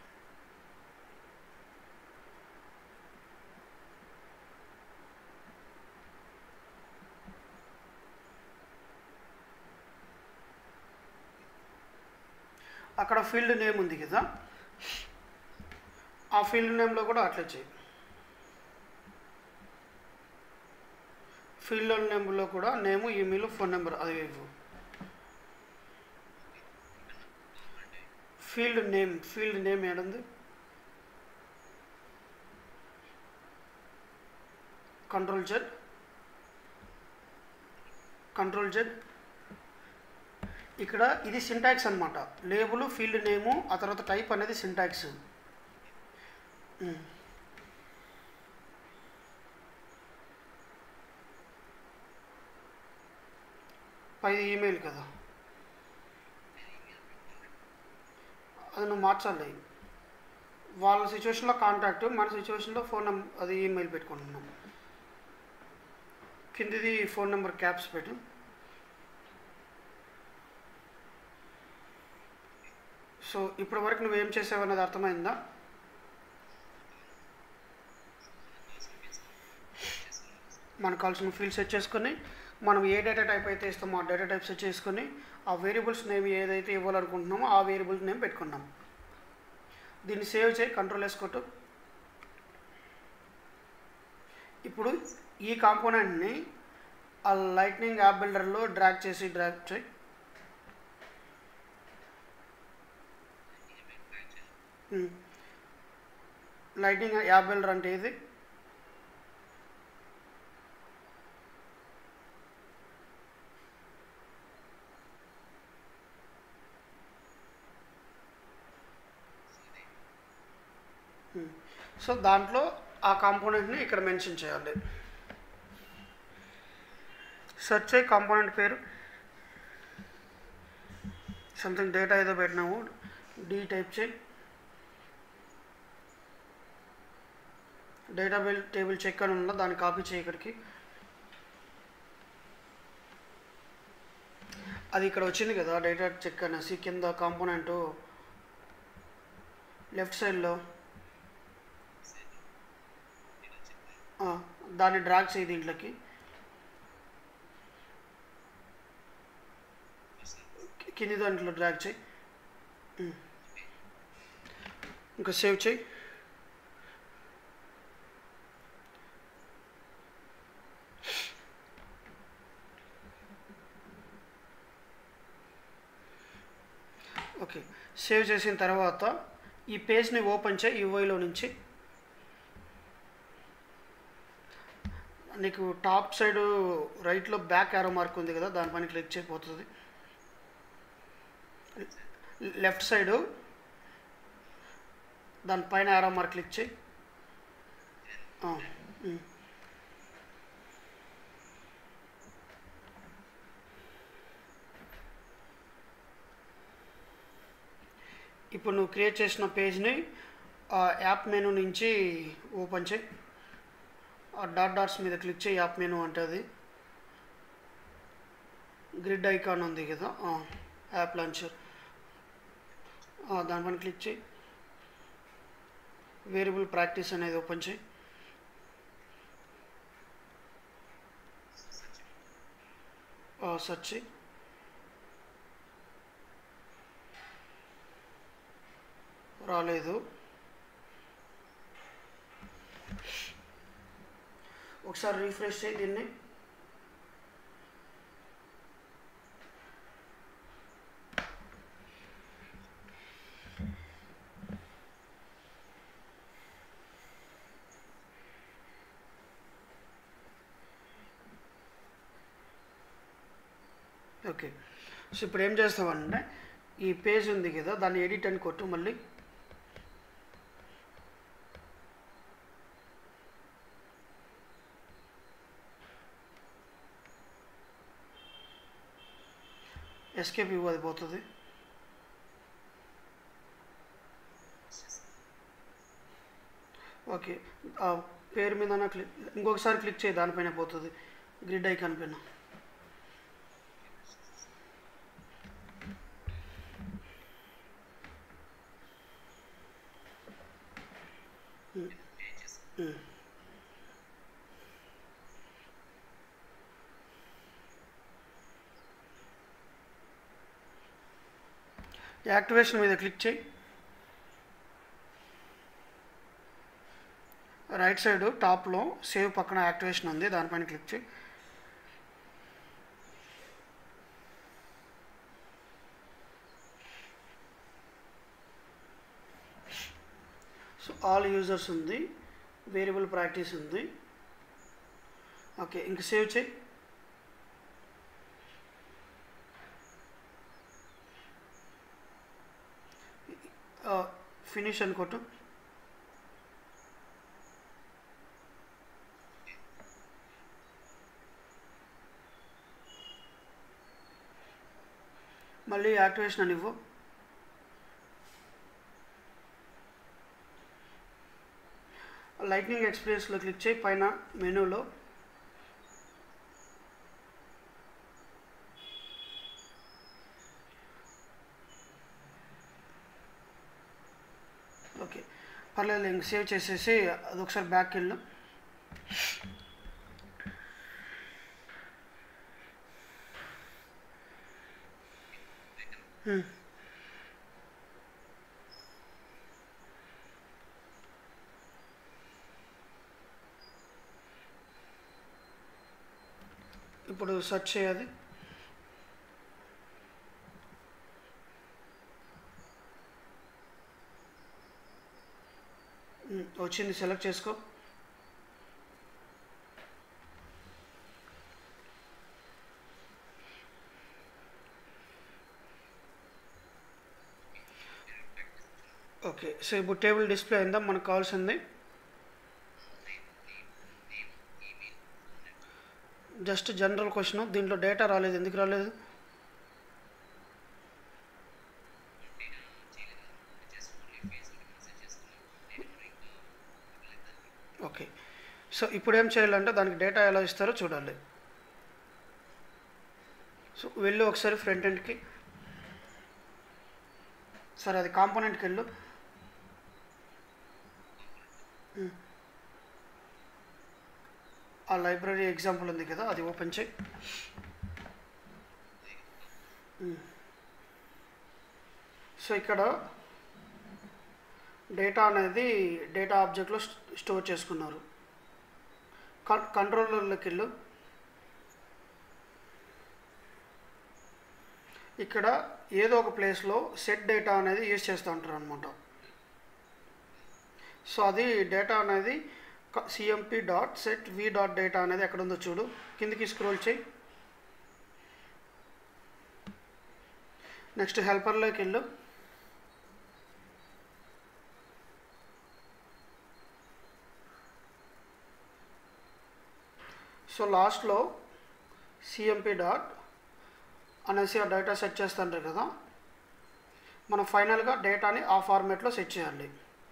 అక్కడ ఫీల్డ్ నేమ్ ఉంది కదా ఆ ఫీల్డ్ నేమ్లో కూడా అట్లా చేయి ఫీల్డ్ నేమ్లో కూడా నేము ఈమెయిల్ ఫోన్ నెంబర్ అది ఇవ్వు ఫీల్డ్ నేమ్ ఫీల్డ్ నేమ్ ఏడుంది కంట్రోల్ జెడ్ కంట్రోల్ జెడ్ ఇక్కడ ఇది సింటాక్స్ అనమాట లేబుల్ ఫీల్డ్ నేము ఆ తర్వాత టైప్ అనేది సింటాక్స్ పైది ఈమెయిల్ కదా అది నువ్వు మార్చాలి వాళ్ళ సిచ్యువేషన్లో కాంటాక్ట్ మన సిచ్యువేషన్లో ఫోన్ నెంబర్ అది ఈమెయిల్ పెట్టుకుంటున్నాం కిందిది ఫోన్ నెంబర్ క్యాప్స్ పెట్టు సో ఇప్పటి వరకు నువ్వేం చేసావు అనేది అర్థమైందా మనకు కావాల్సిన ఫీల్డ్ సెట్ చేసుకొని మనం ఏ డేటా టైప్ అయితే ఇస్తామో ఆ డేటా టైప్ సెట్ చేసుకొని ఆ వేరియబుల్స్ నేమ్ ఏదైతే ఇవ్వాలనుకుంటున్నామో ఆ వేరియబుల్స్ నేమ్ పెట్టుకున్నాం దీన్ని సేవ్ చేయి కంట్రోల్ వేసుకోవటం ఇప్పుడు ఈ కాంపోనెంట్ని ఆ లైట్నింగ్ యాప్ బిల్డర్లో డ్రాగ్ చేసి డ్రాగ్ చేయి లైటింగ్ యాప్ బిల్డర్ అంటే ఇది సో దాంట్లో ఆ కాంపోనెంట్ని ఇక్కడ మెన్షన్ చేయాలి సెర్చ్ అయ్యి కాంపోనెంట్ పేరు సంథింగ్ డేటా ఏదో పెట్టినాము డి టైప్ చేయి డేటా బిల్ టేబుల్ చెక్ అని ఉందా దాన్ని కాపీ చేయి ఇక్కడికి అది ఇక్కడ వచ్చింది కదా డేటా చెక్ అనేసి కింద కాంపోనెంట్ లెఫ్ట్ సైడ్లో దాన్ని డ్రాగ్ చేయి దీంట్లోకి కి- కింది దాంట్లో డ్రాగ్ చేయి ఉమ్. ఇంకా సేవ్ చేయి ఓకే సేవ్ చేసిన తర్వాత ఈ పేజ్ని ఓపెన్ చేయి యూఐలో నుంచి నీకు టాప్ సైడ్ రైట్లో బ్యాక్ యారో మార్క్ ఉంది కదా దానిపైన క్లిక్ చేయబోతుంది లెఫ్ట్ సైడు దానిపైన యారో మార్క్ క్లిక్ చేయి ఆ, ఉమ్. ఇప్పుడు నువ్వు క్రియేట్ చేసిన పేజ్ని ఆ యాప్ మెనూ నుంచి ఓపెన్ చేయి ఆ డాట్ డాట్స్ మీద క్లిక్ చేయి యాప్ మెనూ ఉంటుంది గ్రిడ్ ఐకాన్ ఉంది కదా ఆ, యాప్ లాంచర్ ఆ, దానిపైన క్లిక్ చేయి వేరియబుల్ ప్రాక్టీస్ అనేది ఓపెన్ చేయి సెర్చ్ చేయి రాలేదు ఒకసారి రీఫ్రెష్ చేయి దీన్ని ఓకే సో ఇప్పుడు ఏం చేస్తామంటే ఈ పేజ్ ఉంది కదా దాన్ని ఎడిట్ అని కొట్టు మళ్ళీ ఎస్కేప్ ఇవ్వు అది పోతుంది ఓకే ఆ పేరు మీద క్లిక్ ఇంకొకసారి క్లిక్ చేయి దానిపైన పోతుంది గ్రిడ్ ఐకాన్ పైన పేజెస్ ఉమ్. యాక్టివేషన్ మీద క్లిక్ చేయి రైట్ సైడ్ టాప్లో సేవ్ పక్కన యాక్టివేషన్ ఉంది దానిపైన క్లిక్ చేయి సో ఆల్ యూజర్స్ ఉంది వేరియబుల్ ప్రాక్టీస్ ఉంది ఓకే ఇంక సేవ్ చేయి ఫినిష్ అనుకోటు మళ్ళీ యాక్టివేషన్ అని ఇవ్వు లైట్నింగ్ ఎక్స్పీరియన్స్లో క్లిక్ చేయి పైన మెనూలో ఓకే పర్లేదు ఇంక సేవ్ చేసేసి అది ఒకసారి బ్యాక్ వెళ్ళు హ్మ్. ఇప్పుడు సెర్చ్ చేయాలి ఉమ్, వచ్చింది సెలెక్ట్ చేసుకో ఓకే సో ఇప్పుడు టేబుల్ డిస్ప్లే అయిందా మనకు కావాల్సింది జస్ట్ జనరల్ క్వశ్చన్ దీంట్లో డేటా రాలేదు ఎందుకు రాలేదు జస్ట్ ఓన్లీ ఫేస్ మెసేజ్ చేస్తున్నాను నేను ఇంకా ఇవ్వలేదు దానికి ఓకే సో ఇప్పుడు ఏం చేయాలంటే దానికి డేటా ఎలా ఇస్తారో చూడాలి సో వెళ్ళి ఒకసారి ఫ్రంట్ ఎండ్కి సరే అది కాంపోనెంట్కి వెళ్ళు ఉమ్. ఆ లైబ్రరీ ఎగ్జాంపుల్ ఉంది కదా అది ఓపెన్ చేయి ఉమ్. సో ఇక్కడ డేటా అనేది డేటా ఆబ్జెక్ట్లో స్టోర్ చేసుకున్నారు కం కంట్రోలర్లోకి వెళ్ళు ఇక్కడ ఏదో ఒక ప్లేస్లో సెట్ డేటా అనేది యూజ్ చేస్తూ ఉంటారు అనమాట సో అది డేటా అనేది CMP dot set V dot data అనేది ఎక్కడ ఉందో చూడు కిందికి స్క్రోల్ చేయి నెక్స్ట్ హెల్పర్లోకి వెళ్ళు సో లాస్ట్లో సిఎంపి డాట్ అనేసి ఆ డేటా సెట్ చేస్తుంటారు కదా మనం ఫైనల్గా డేటాని ఆ ఫార్మేట్లో సెట్ చేయాలి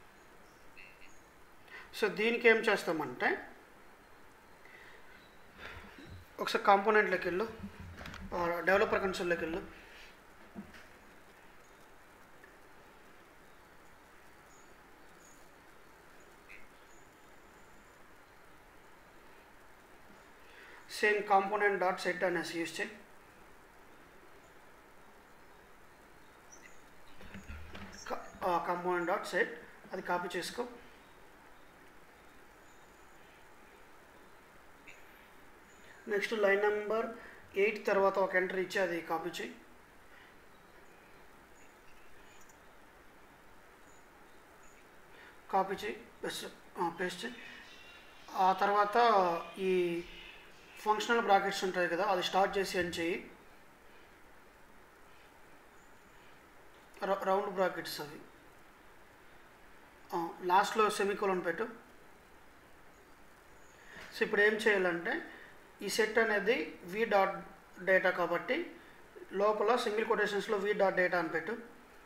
సో దీనికి ఏం చేస్తామంటే ఒకసారి కాంపోనెంట్లోకి వెళ్ళు డెవలపర్ కన్సోల్లోకి వెళ్ళు సేమ్ కాంపోనెంట్ డాట్ సెట్ అనేసి యూజ్ చేయి కాంపోనెంట్ డాట్ సెట్ అది కాపీ చేసుకో నెక్స్ట్ లైన్ నెంబర్ ఎయిట్ తర్వాత ఒక ఎంట్రీ ఇచ్చి అది కాపీ చేయి కాపీ చేయి పేస్ట్ పేస్ట్ చేయి ఆ తర్వాత ఈ ఫంక్షనల్ బ్రాకెట్స్ ఉంటాయి కదా అది స్టార్ట్ చేసి అని చెయ్యి రౌండ్ బ్రాకెట్స్ అవి లాస్ట్లో సెమికోలన్ పెట్టు సో ఇప్పుడు ఏం చేయాలంటే ఈ సెట్ అనేది వి డాట్ డేటా కాబట్టి లోపల సింగిల్ కొటేషన్స్లో వి డాట్ డేటా అని పెట్టు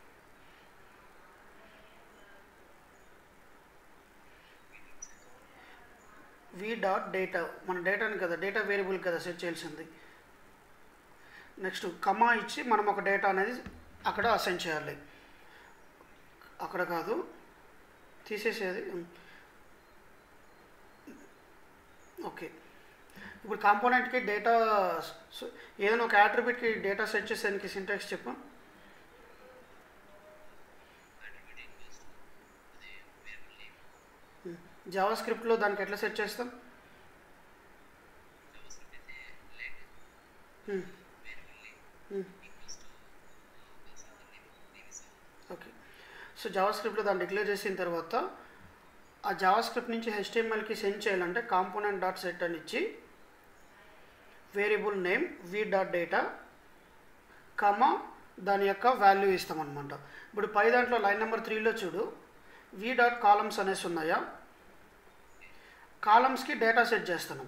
వి డాట్ డేటా మన డేటాని కదా డేటా వేరియబుల్ కదా సెట్ చేయాల్సింది నెక్స్ట్ కమా ఇచ్చి మనం ఒక డేటా అనేది అక్కడ అసైన్ చేయాలి అక్కడ కాదు తీసేసేది ఓకే ఇప్పుడు కాంపోనెంట్కి డేటా ఏదైనా ఒక యాట్రిబ్యూట్కి డేటా సెట్ చేసేదానికి సింటాక్స్ చెప్పు attribute equals to అదే వేరియబుల్ నేమ్ జావా స్క్రిప్ట్లో దానికి ఎట్లా సెట్ చేస్తాం జావాస్క్రిప్ట్ అయితే let Hmm. Variable name Hmm. Equals to class of name name is okay so Java స్క్రిప్ట్లో దాన్ని డిక్లేర్ చేసిన తర్వాత ఆ జావా స్క్రిప్ట్ నుంచి హెచ్టిఎంఎల్కి సెండ్ చేయాలంటే కాంపోనెంట్ డాట్ సెట్ అని ఇచ్చి variable name V dot data comma దాని యొక్క వాల్యూ ఇస్తామన్నమాట ఇప్పుడు పై దాంట్లో లైన్ నెంబర్ త్రీలో చూడు వి డాట్ కాలమ్స్ అనేసి ఉన్నాయా కాలమ్స్కి డేటా సెట్ చేస్తున్నాం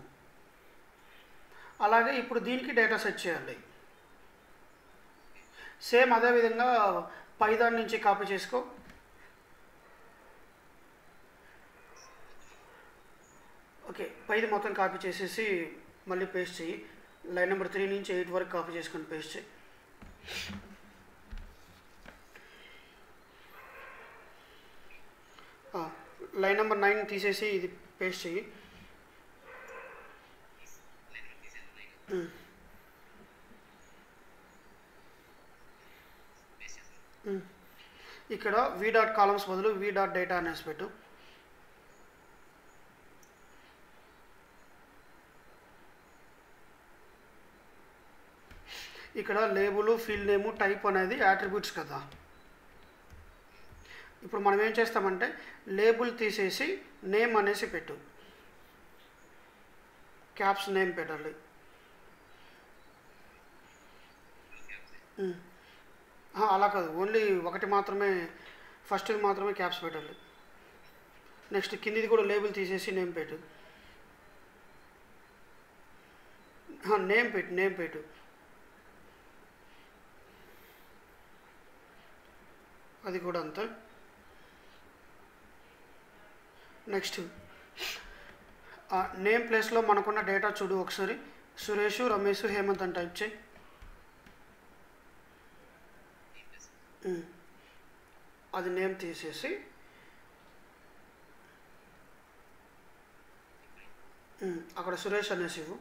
అలాగే ఇప్పుడు దీనికి డేటా సెట్ చేయాలి సేమ్ అదే విధంగా పైదాన్ నుంచి కాపీ చేసుకో ఓకే పైది మొత్తం కాపీ చేసేసి మళ్ళీ పేస్ట్ చెయ్యి లైన్ నెంబర్ త్రీ నుంచి ఎయిట్ వరకు కాపీ చేసుకొని పేస్ట్ చెయ్యి ఆ, లైన్ నెంబర్ నైన్ తీసేసి ఇది పేస్ట్ చెయ్యి లైన్ తీసేది లైన్ ఉమ్, పేస్ట్ చేస్తాను ఉమ్. ఇక్కడ వి డాట్ కాలమ్స్ బదులు వి డాట్ డేటా అనేసి పెట్టు ఇక్కడ లేబుల్ ఫీల్డ్ నేము టైప్ అనేది యాట్రిబ్యూట్స్ కదా ఇప్పుడు మనం ఏం చేస్తామంటే లేబుల్ తీసేసి నేమ్ అనేసి పెట్టు క్యాప్స్ నేమ్ పెట్టాలి ఉమ్. ఆ, అలా కాదు ఓన్లీ ఒకటి మాత్రమే ఫస్ట్ మాత్రమే క్యాప్స్ పెట్టాలి నెక్స్ట్ కిందిది కూడా లేబుల్ తీసేసి నేమ్ పెట్టు నేమ్ పెట్టు నేమ్ పెట్టు అది కూడా అంతే నెక్స్ట్ నేమ్ ప్లేస్లో మనకున్న డేటా చూడు ఒకసారి సురేష్ రమేష్ హేమంత్ అని టైప్ చేయి ఉమ్. అది నేమ్ తీసేసి ఉమ్, అక్కడ సురేష్ అనేసి ఇవ్వు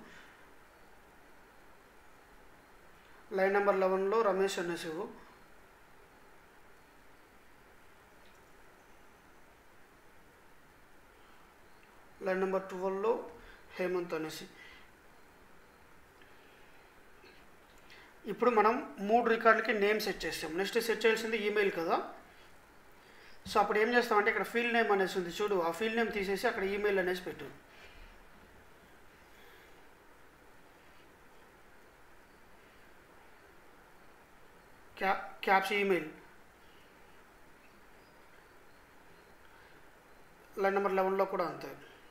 లైన్ నెంబర్ లెవెన్లో రమేష్ అనేసి ఇవ్వు లైన్ నెంబర్ ట్వెల్వ్లో హేమంత్ అనేసి ఇప్పుడు మనం మూడు రికార్డులకి నేమ్ సెట్ చేస్తాం నెక్స్ట్ సెట్ చేయాల్సింది ఈమెయిల్ కదా సో అప్పుడు ఏం చేస్తామంటే ఇక్కడ ఫీల్డ్ నేమ్ అనేసి ఉంది చూడు ఆ ఫీల్డ్ నేమ్ తీసేసి అక్కడ ఈమెయిల్ అనేసి పెట్టు క్యా క్యాప్స్ ఈమెయిల్ లైన్ నెంబర్ లెవెన్లో కూడా అంతే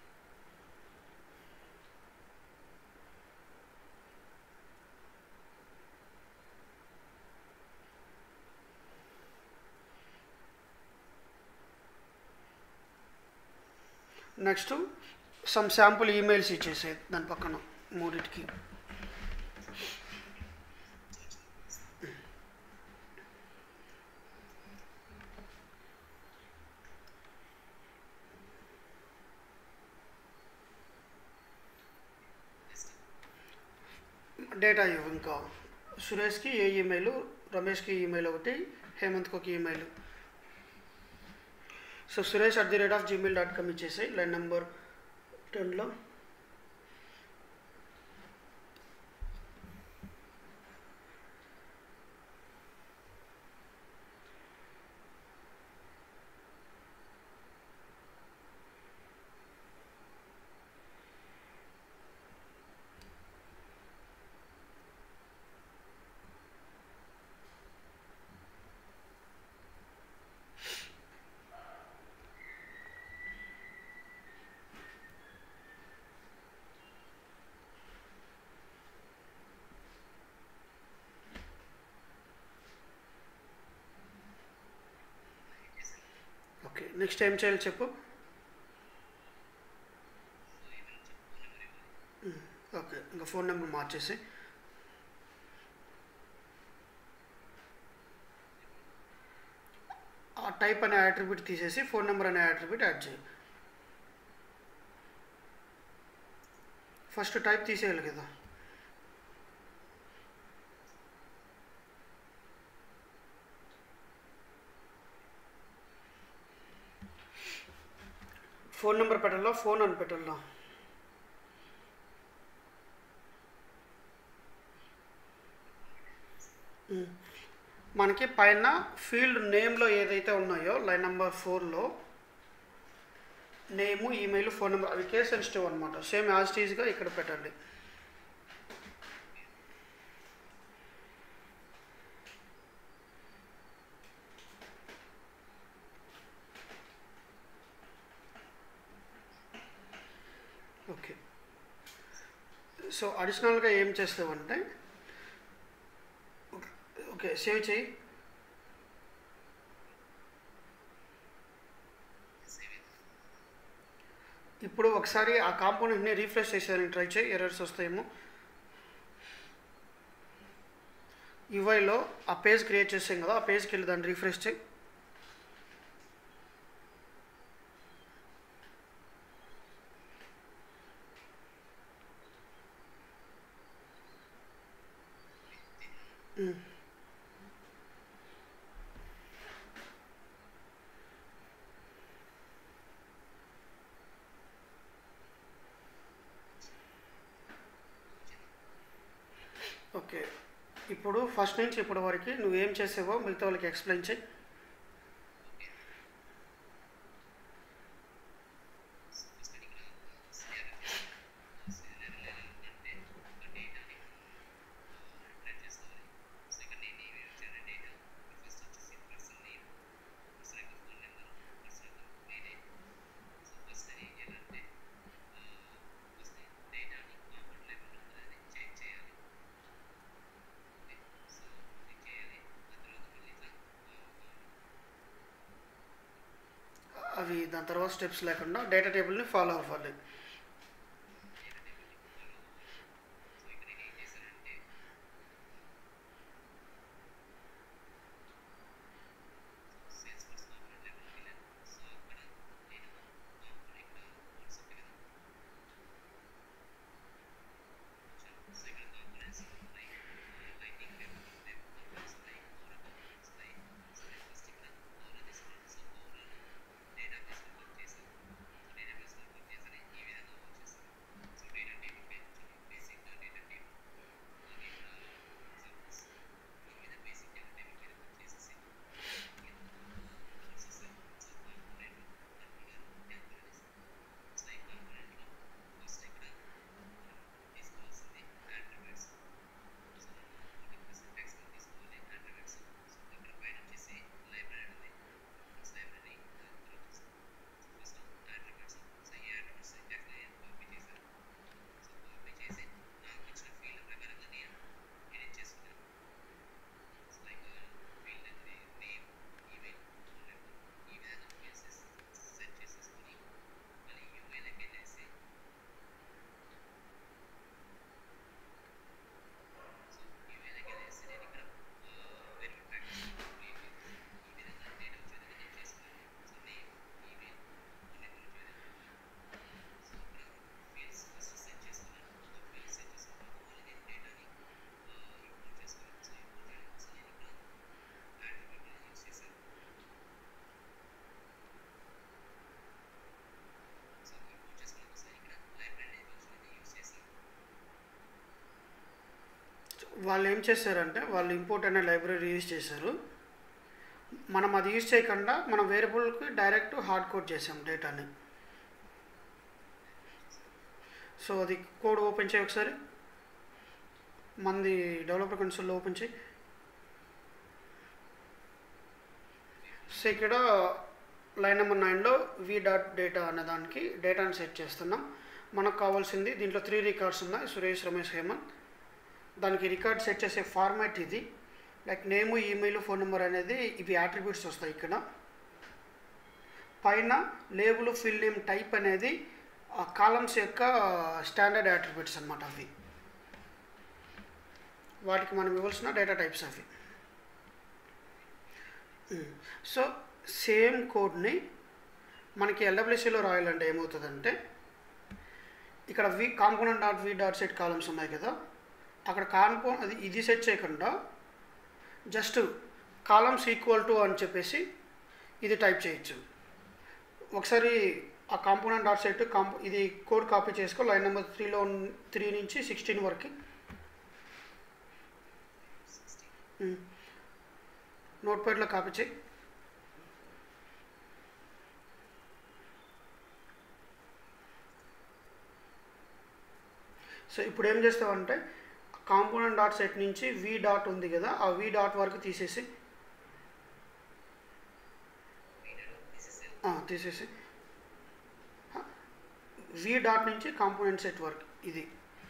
నెక్స్ట్ సమ్ శాంపుల్ ఈమెయిల్స్ ఇచ్చేసేది దాని పక్కన మూడింటికి డేటా ఇవ్వు ఇంకా సురేష్కి ఏ ఈమెయిల్ రమేష్కి ఈమెయిల్ ఒకటి హేమంత్కి ఒక email so Suresh at the rate of Gmail dot com ఇచ్చేసి లైన్ నెంబర్ టెన్లో ఓకే నెక్స్ట్ ఏం చేయాలి చెప్పు ఉమ్, ఓకే ఇంకా ఫోన్ నెంబర్ మార్చేసి ఆ టైప్ అనే యాట్రిబ్యూట్ తీసేసి ఫోన్ నెంబర్ అనే యాట్రిబ్యూట్ యాడ్ చేయి ఫస్ట్ టైప్ తీసేయాలి కదా ఫోన్ నెంబర్ పెట్టాలా ఫోన్ అని పెట్టాలా ఉమ్. మనకి పైన ఫీల్డ్ నేమ్లో ఏదైతే ఉన్నాయో లైన్ నెంబర్ ఫోర్లో నేము ఈమెయిల్ ఫోన్ నెంబర్ అవి కేస్ సెన్సిటివ్ అనమాట సేమ్ యాజ్ టీజ్గా ఇక్కడ పెట్టండి ఓకే సో అడిషనల్గా ఏం చేస్తామంటే ఓకే ఓకే సేవ్ చేయి ఇప్పుడు ఒకసారి ఆ కాంపోనెంట్ని రీఫ్రెష్ చేసేయాలని ట్రై చేయి ఎర్రర్స్ వస్తాయేమో యూఐలో ఆ పేజ్ క్రియేట్ చేసాం కదా ఆ పేజ్కి వెళ్ళి దాన్ని రీఫ్రెష్ చేయి ఉమ్. ఓకే ఇప్పుడు ఫస్ట్ నుంచి ఇప్పటి వరకు నువ్వేం చేసావో మిగతా వాళ్ళకి ఎక్స్ప్లెయిన్ చేయి అవి దాని తర్వాత స్టెప్స్ లేకుండా డేటా టేబుల్ని ఫాలో అవ్వాలి వాళ్ళు ఏం చేశారంటే వాళ్ళు ఇంపోర్ట్ అనే లైబ్రరీ యూజ్ చేశారు మనం అది యూజ్ చేయకుండా మనం వేరియబుల్కి డైరెక్ట్ హార్డ్ కోడ్ చేసాం డేటాని సో అది కోడ్ ఓపెన్ చేయి ఒకసారి మంది డెవలపర్ కన్సోల్లో ఓపెన్ చేయి సో ఇక్కడ లైన్ నెంబర్ నైన్లో వి డాట్ డేటా అనే దానికి డేటాని సెట్ చేస్తున్నాం మనకు కావాల్సింది దీంట్లో త్రీ రికార్డ్స్ ఉన్నాయి సురేష్ రమేష్ హేమంత్ దానికి రికార్డ్ సెట్ చేసే ఫార్మాట్ ఇది like name email phone number అనేది ఇవి యాట్రిబ్యూట్స్ వస్తాయి ఇక్కడ పైన లేబుల్ ఫిల్ నేమ్ టైప్ అనేది ఆ కాలమ్స్ యొక్క స్టాండర్డ్ యాట్రిబ్యూట్స్ అనమాట అవి వాటికి మనం ఇవ్వాల్సిన డేటా టైప్స్ అవి సో సేమ్ కోడ్ని మనకి ఎల్డబ్ల్యూసీలో రాయాలంటే ఏమవుతుందంటే ఇక్కడ V component dot V dot set columns ఉన్నాయి కదా అక్కడ కాంపో అది ఇది సెట్ చేయకుండా జస్ట్ కాలమ్స్ ఈక్వల్ టు అని చెప్పేసి ఇది టైప్ చేయొచ్చు ఒకసారి ఆ కాంపోనెంట్ డాట్ సెట్ కాంపో ఇది కోడ్ కాపీ చేసుకో లైన్ నెంబర్ త్రీలో త్రీ నుంచి సిక్స్టీన్ వరకు నోట్ ప్యాడ్లో కాపీ చేయి సో ఇప్పుడు ఏం చేస్తామంటే కాంపోనెంట్ డాట్ సెట్ నుంచి వి డాట్ ఉంది కదా ఆ వి డాట్ వరకు తీసేసి ఆ, తీసేసి వి డాట్ నుంచి కాంపోనెంట్ సెట్ వరకు ఇది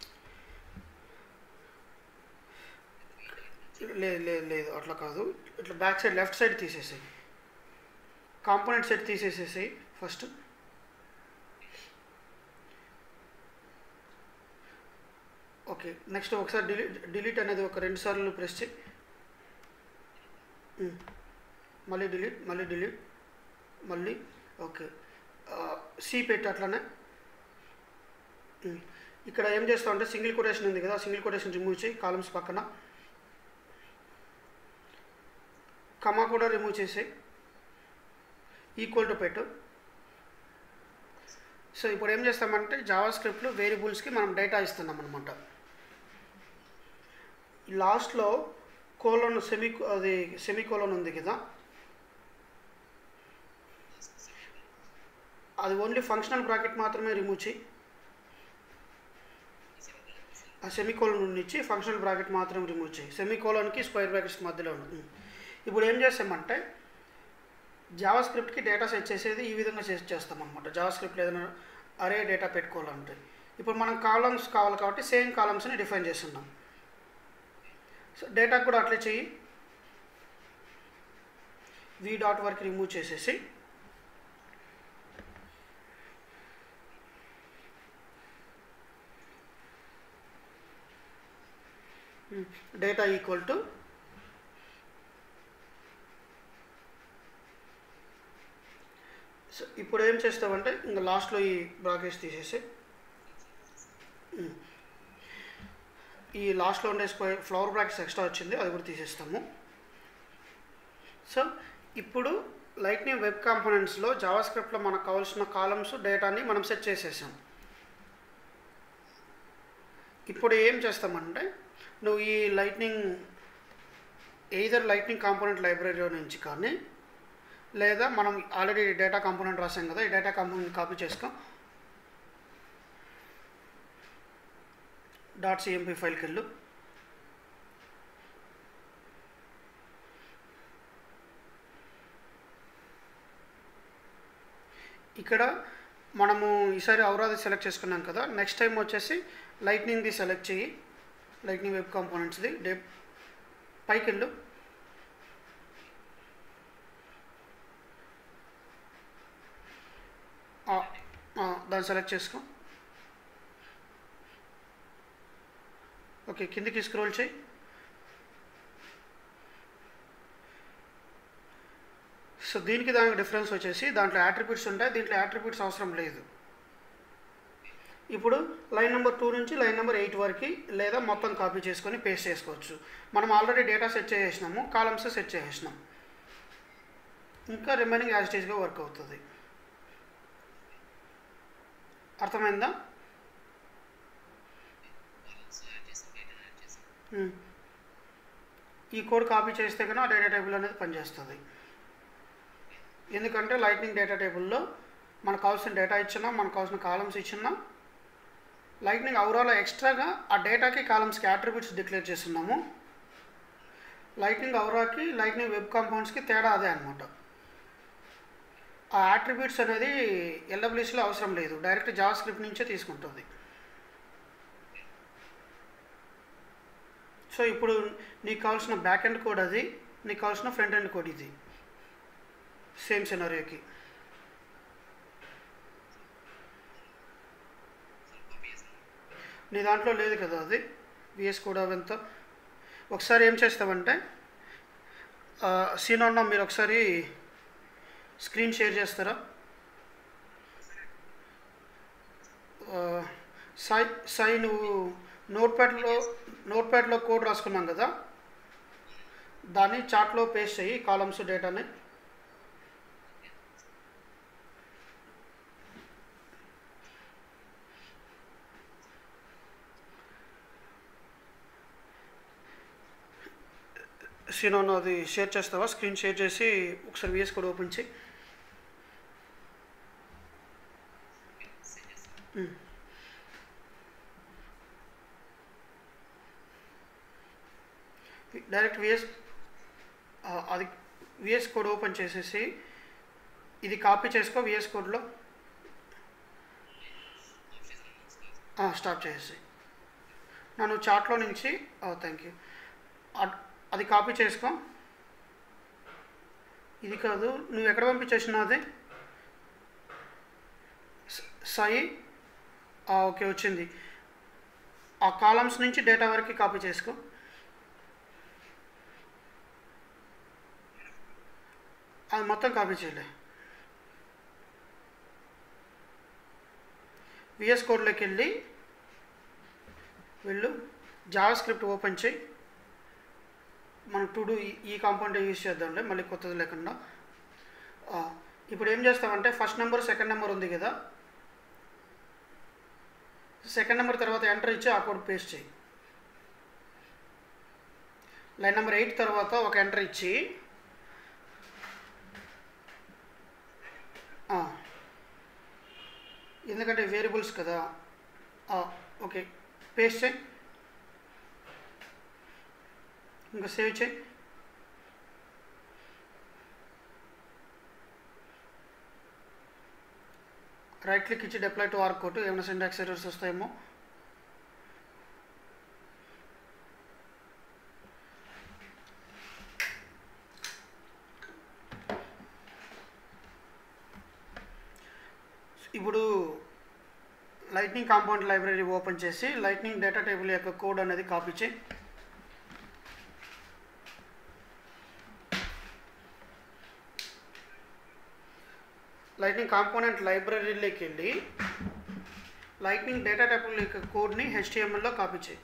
లేదు లేదు లేదు అట్లా కాదు ఇట్లా బ్యాక్ సైడ్ లెఫ్ట్ సైడ్ తీసేసి కాంపోనెంట్ సెట్ తీసేసేసి ఫస్ట్ ఓకే నెక్స్ట్ ఒకసారి డిలీట్ డిలీట్ అనేది ఒక రెండు సార్లు ప్రెస్ చేయి ఉమ్. మళ్ళీ డిలీట్ మళ్ళీ డిలీట్ మళ్ళీ ఓకే సి పెట్టి అట్లనే ఉమ్. ఇక్కడ ఏం చేస్తావు అంటే సింగిల్ కొటేషన్ ఉంది కదా సింగిల్ కొటేషన్ రిమూవ్ చేయి కాలమ్స్ పక్కన కమా కూడా రిమూవ్ చేసి ఈక్వల్ టు పెట్టు సో ఇప్పుడు ఏం చేస్తామంటే జావా స్క్రిప్ట్లో వేరియబుల్స్కి మనం డేటా ఇస్తున్నాం అనమాట లాస్ట్లో కోలోన్ సెమీ అది సెమీ కోలోన్ ఉంది కదా అది ఓన్లీ ఫంక్షనల్ బ్రాకెట్ మాత్రమే రిమూవ్ చేయి ఆ సెమీ కోలన్ ఇచ్చి ఫంక్షనల్ బ్రాకెట్ మాత్రం రిమూవ్ చేయి సెమీ కోలన్కి స్క్వేర్ బ్రాకెట్స్ మధ్యలో ఉంది ఇప్పుడు ఏం చేస్తామంటే జావా స్క్రిప్ట్కి డేటా సెట్ చేసేది ఈ విధంగా సెట్ చేస్తాం అనమాట జావా స్క్రిప్ట్లో ఏదైనా అరే డేటా పెట్టుకోవాలంటే ఇప్పుడు మనం కాలమ్స్ కావాలి కాబట్టి సేమ్ కాలమ్స్ని డిఫైన్ చేస్తున్నాం సో డేటా కూడా అట్లే చెయ్యి వి డాట్ వరకు రిమూవ్ చేసేసి డేటా ఈక్వల్ టు సో ఇప్పుడు ఏం చేస్తామంటే ఇంకా లాస్ట్లో ఈ బ్రాకెట్స్ తీసేసి ఉమ్. ఈ లాస్ట్లో ఉండే స్క్వేర్ ఫ్లవర్ బ్రాకెట్స్ ఎక్స్ట్రా వచ్చింది అది కూడా తీసేస్తాము సో ఇప్పుడు లైట్నింగ్ వెబ్ కాంపోనెంట్స్లో జావా స్క్రిప్ట్లో మనకు కావాల్సిన కాలమ్స్ డేటాని మనం సెట్ చేసేసాం ఇప్పుడు ఏం చేస్తామంటే నువ్వు ఈ lightning either lightning component library నుంచి కానీ లేదా మనం ఆల్రెడీ డేటా కాంపోనెంట్ రాసాం కదా ఈ డేటా కాంపోనెంట్ కాపీ చేసుకో డాట్ సిఎంపి ఫైల్కి వెళ్ళు ఇక్కడ మనము ఈసారి ఔరాది సెలెక్ట్ చేసుకున్నాం కదా నెక్స్ట్ టైం వచ్చేసి లైట్నింగ్ది సెలెక్ట్ చేయి లైట్నింగ్ వెబ్ కాంపోనెంట్స్ది డే పైకి వెళ్ళు ఆ, ఆ, దాన్ని సెలెక్ట్ చేసుకో ఓకే కిందికి స్క్రోల్ చేయి సో దీనికి దానికి డిఫరెన్స్ వచ్చేసి దాంట్లో యాట్రిబ్యూట్స్ ఉంటాయి దీంట్లో యాట్రిబ్యూట్స్ అవసరం లేదు ఇప్పుడు లైన్ నెంబర్ టూ నుంచి లైన్ నెంబర్ ఎయిట్ వరకు లేదా మొత్తం కాపీ చేసుకొని పేస్ట్ చేసుకోవచ్చు మనం ఆల్రెడీ డేటా సెట్ చేసేసినాము కాలమ్స్ సెట్ చేసేసినాం ఇంకా రిమైనింగ్ యాజ్ గా వర్క్ అవుతుంది అర్థమైందా కాలమ్స్ యాడ్ చేసాం డేటా యాడ్ చేసాం ఉమ్. ఈ కోడ్ కాపీ చేస్తే కన్నా డేటా టేబుల్ అనేది పనిచేస్తుంది ఎందుకంటే లైట్నింగ్ డేటా టేబుల్లో మనకు కావాల్సిన డేటా ఇచ్చినా మనకు కావాల్సిన కాలమ్స్ ఇచ్చినా లైట్నింగ్ అవరాలో ఎక్స్ట్రాగా ఆ డేటాకి కాలమ్స్కి అట్రిబ్యూట్స్ డిక్లేర్ చేస్తున్నాము లైట్నింగ్ అవరాకి లైట్నింగ్ వెబ్ కాంపౌండ్స్కి తేడా అదే అనమాట ఆ అట్రిబ్యూట్స్ అనేది ఎల్డబ్ల్యూసీలో అవసరం లేదు డైరెక్ట్ జావా స్క్రిప్ట్ నుంచే తీసుకుంటుంది సో ఇప్పుడు నీకు కావాల్సిన బ్యాక్ ఎండ్ కోడ్ అది నీకు కావాల్సిన ఫ్రంట్ ఎండ్ కోడ్ ఇది సేమ్ సినారియోకి సార్ కాపీ చేస్తాను నీ దాంట్లో లేదు కదా అది విఎస్ కోడ్ అవంతా ఒకసారి ఏం చేస్తామంటే సీన్ అన్న మీరు ఒకసారి స్క్రీన్ షేర్ చేస్తారా ఆ, సాయి సాయి నువ్వు నోట్ ప్యాడ్లో నోట్ ప్యాడ్లో కోడ్ రాసుకున్నాం కదా దాన్ని చాట్లో పేస్ట్ చేయి కాలమ్స్ డేటాని సీనోను అది షేర్ చేస్తావా స్క్రీన్ షేర్ చేసి ఒకసారి విఎస్ కోడ్ ఓపెన్ చేయి ఓకే సెండ్ చేస్తాను డైరెక్ట్ విఎస్ అది విఎస్ కోడ్ ఓపెన్ చేసేసి ఇది కాపీ చేసుకో విఎస్ కోడ్లో ఆఫ్ చేస్తాను స్టాప్ చేసేసి నన్ను చాట్లో నుంచి థ్యాంక్ యూ అది కాపీ చేసుకో ఇది కాదు నువ్వు ఎక్కడ పంపించేసినావు అది స- సాయి ఆ, ఓకే వచ్చింది ఆ కాలమ్స్ నుంచి డేటా వరకు కాపీ చేసుకో అది మొత్తం కాపీ చేయలే విఎస్ కోడ్లోకి వెళ్ళి వెళ్ళు జావా స్క్రిప్ట్ ఓపెన్ చేయి మనం టు డూ ఈ కాంపౌండ్ యూజ్ చేద్దాంలే మళ్ళీ కొత్తది లేకుండా ఆ, ఇప్పుడు ఏం చేస్తామంటే ఫస్ట్ నెంబర్ సెకండ్ నెంబర్ ఉంది కదా సెకండ్ నెంబర్ తర్వాత ఎంటర్ ఇచ్చి ఆ కోడ్ పేస్ట్ చేయి లైన్ నెంబర్ ఎయిట్ తర్వాత ఒక ఎంటర్ ఇచ్చి ఆ, ఎందుకంటే వేరియబుల్స్ కదా ఆ, ఓకే పేస్ట్ చేయి ఇంకా సేవ్ చేయి రైట్ క్లిక్ ఇచ్చి డిప్లై టు ఆర్క్ కొట్టు ఏమైనా సింటాక్స్ ఎర్రర్స్ వస్తాయేమో ఇప్పుడు లైట్నింగ్ కాంపౌండ్ లైబ్రరీ ఓపెన్ చేసి లైట్నింగ్ డేటా టేబుల్ యొక్క కోడ్ అనేది కాపీ చేయి లైట్నింగ్ కాంపోనెంట్ లైబ్రరీలోకి వెళ్ళి లైట్నింగ్ డేటా టేబుల్ యొక్క కోడ్ని హెచ్టిఎంఎల్లో కాపీ చేయి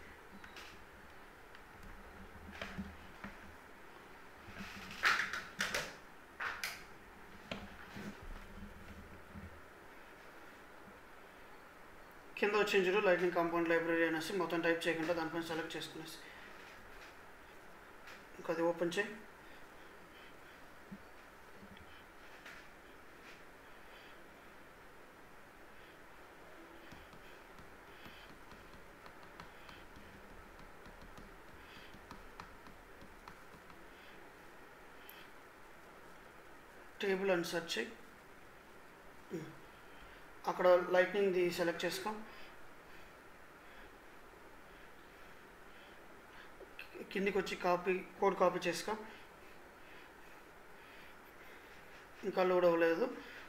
కింద వచ్చిన చూడు లైట్నింగ్ కాంపౌండ్ లైబ్రరీ అనేసి మొత్తం టైప్ చేయకుండా దానిపైన సెలెక్ట్ చేసుకునేసి ఇంకా అది ఓపెన్ చేయి టేబుల్ అని సెర్చ్ చేయి ఉమ్. అక్కడ లైట్నింగ్ది సెలెక్ట్ చేసుకో కిందికి వచ్చి కాపీ కోడ్ కాపీ చేసుకో ఇంకా లోడ్ అవ్వలేదు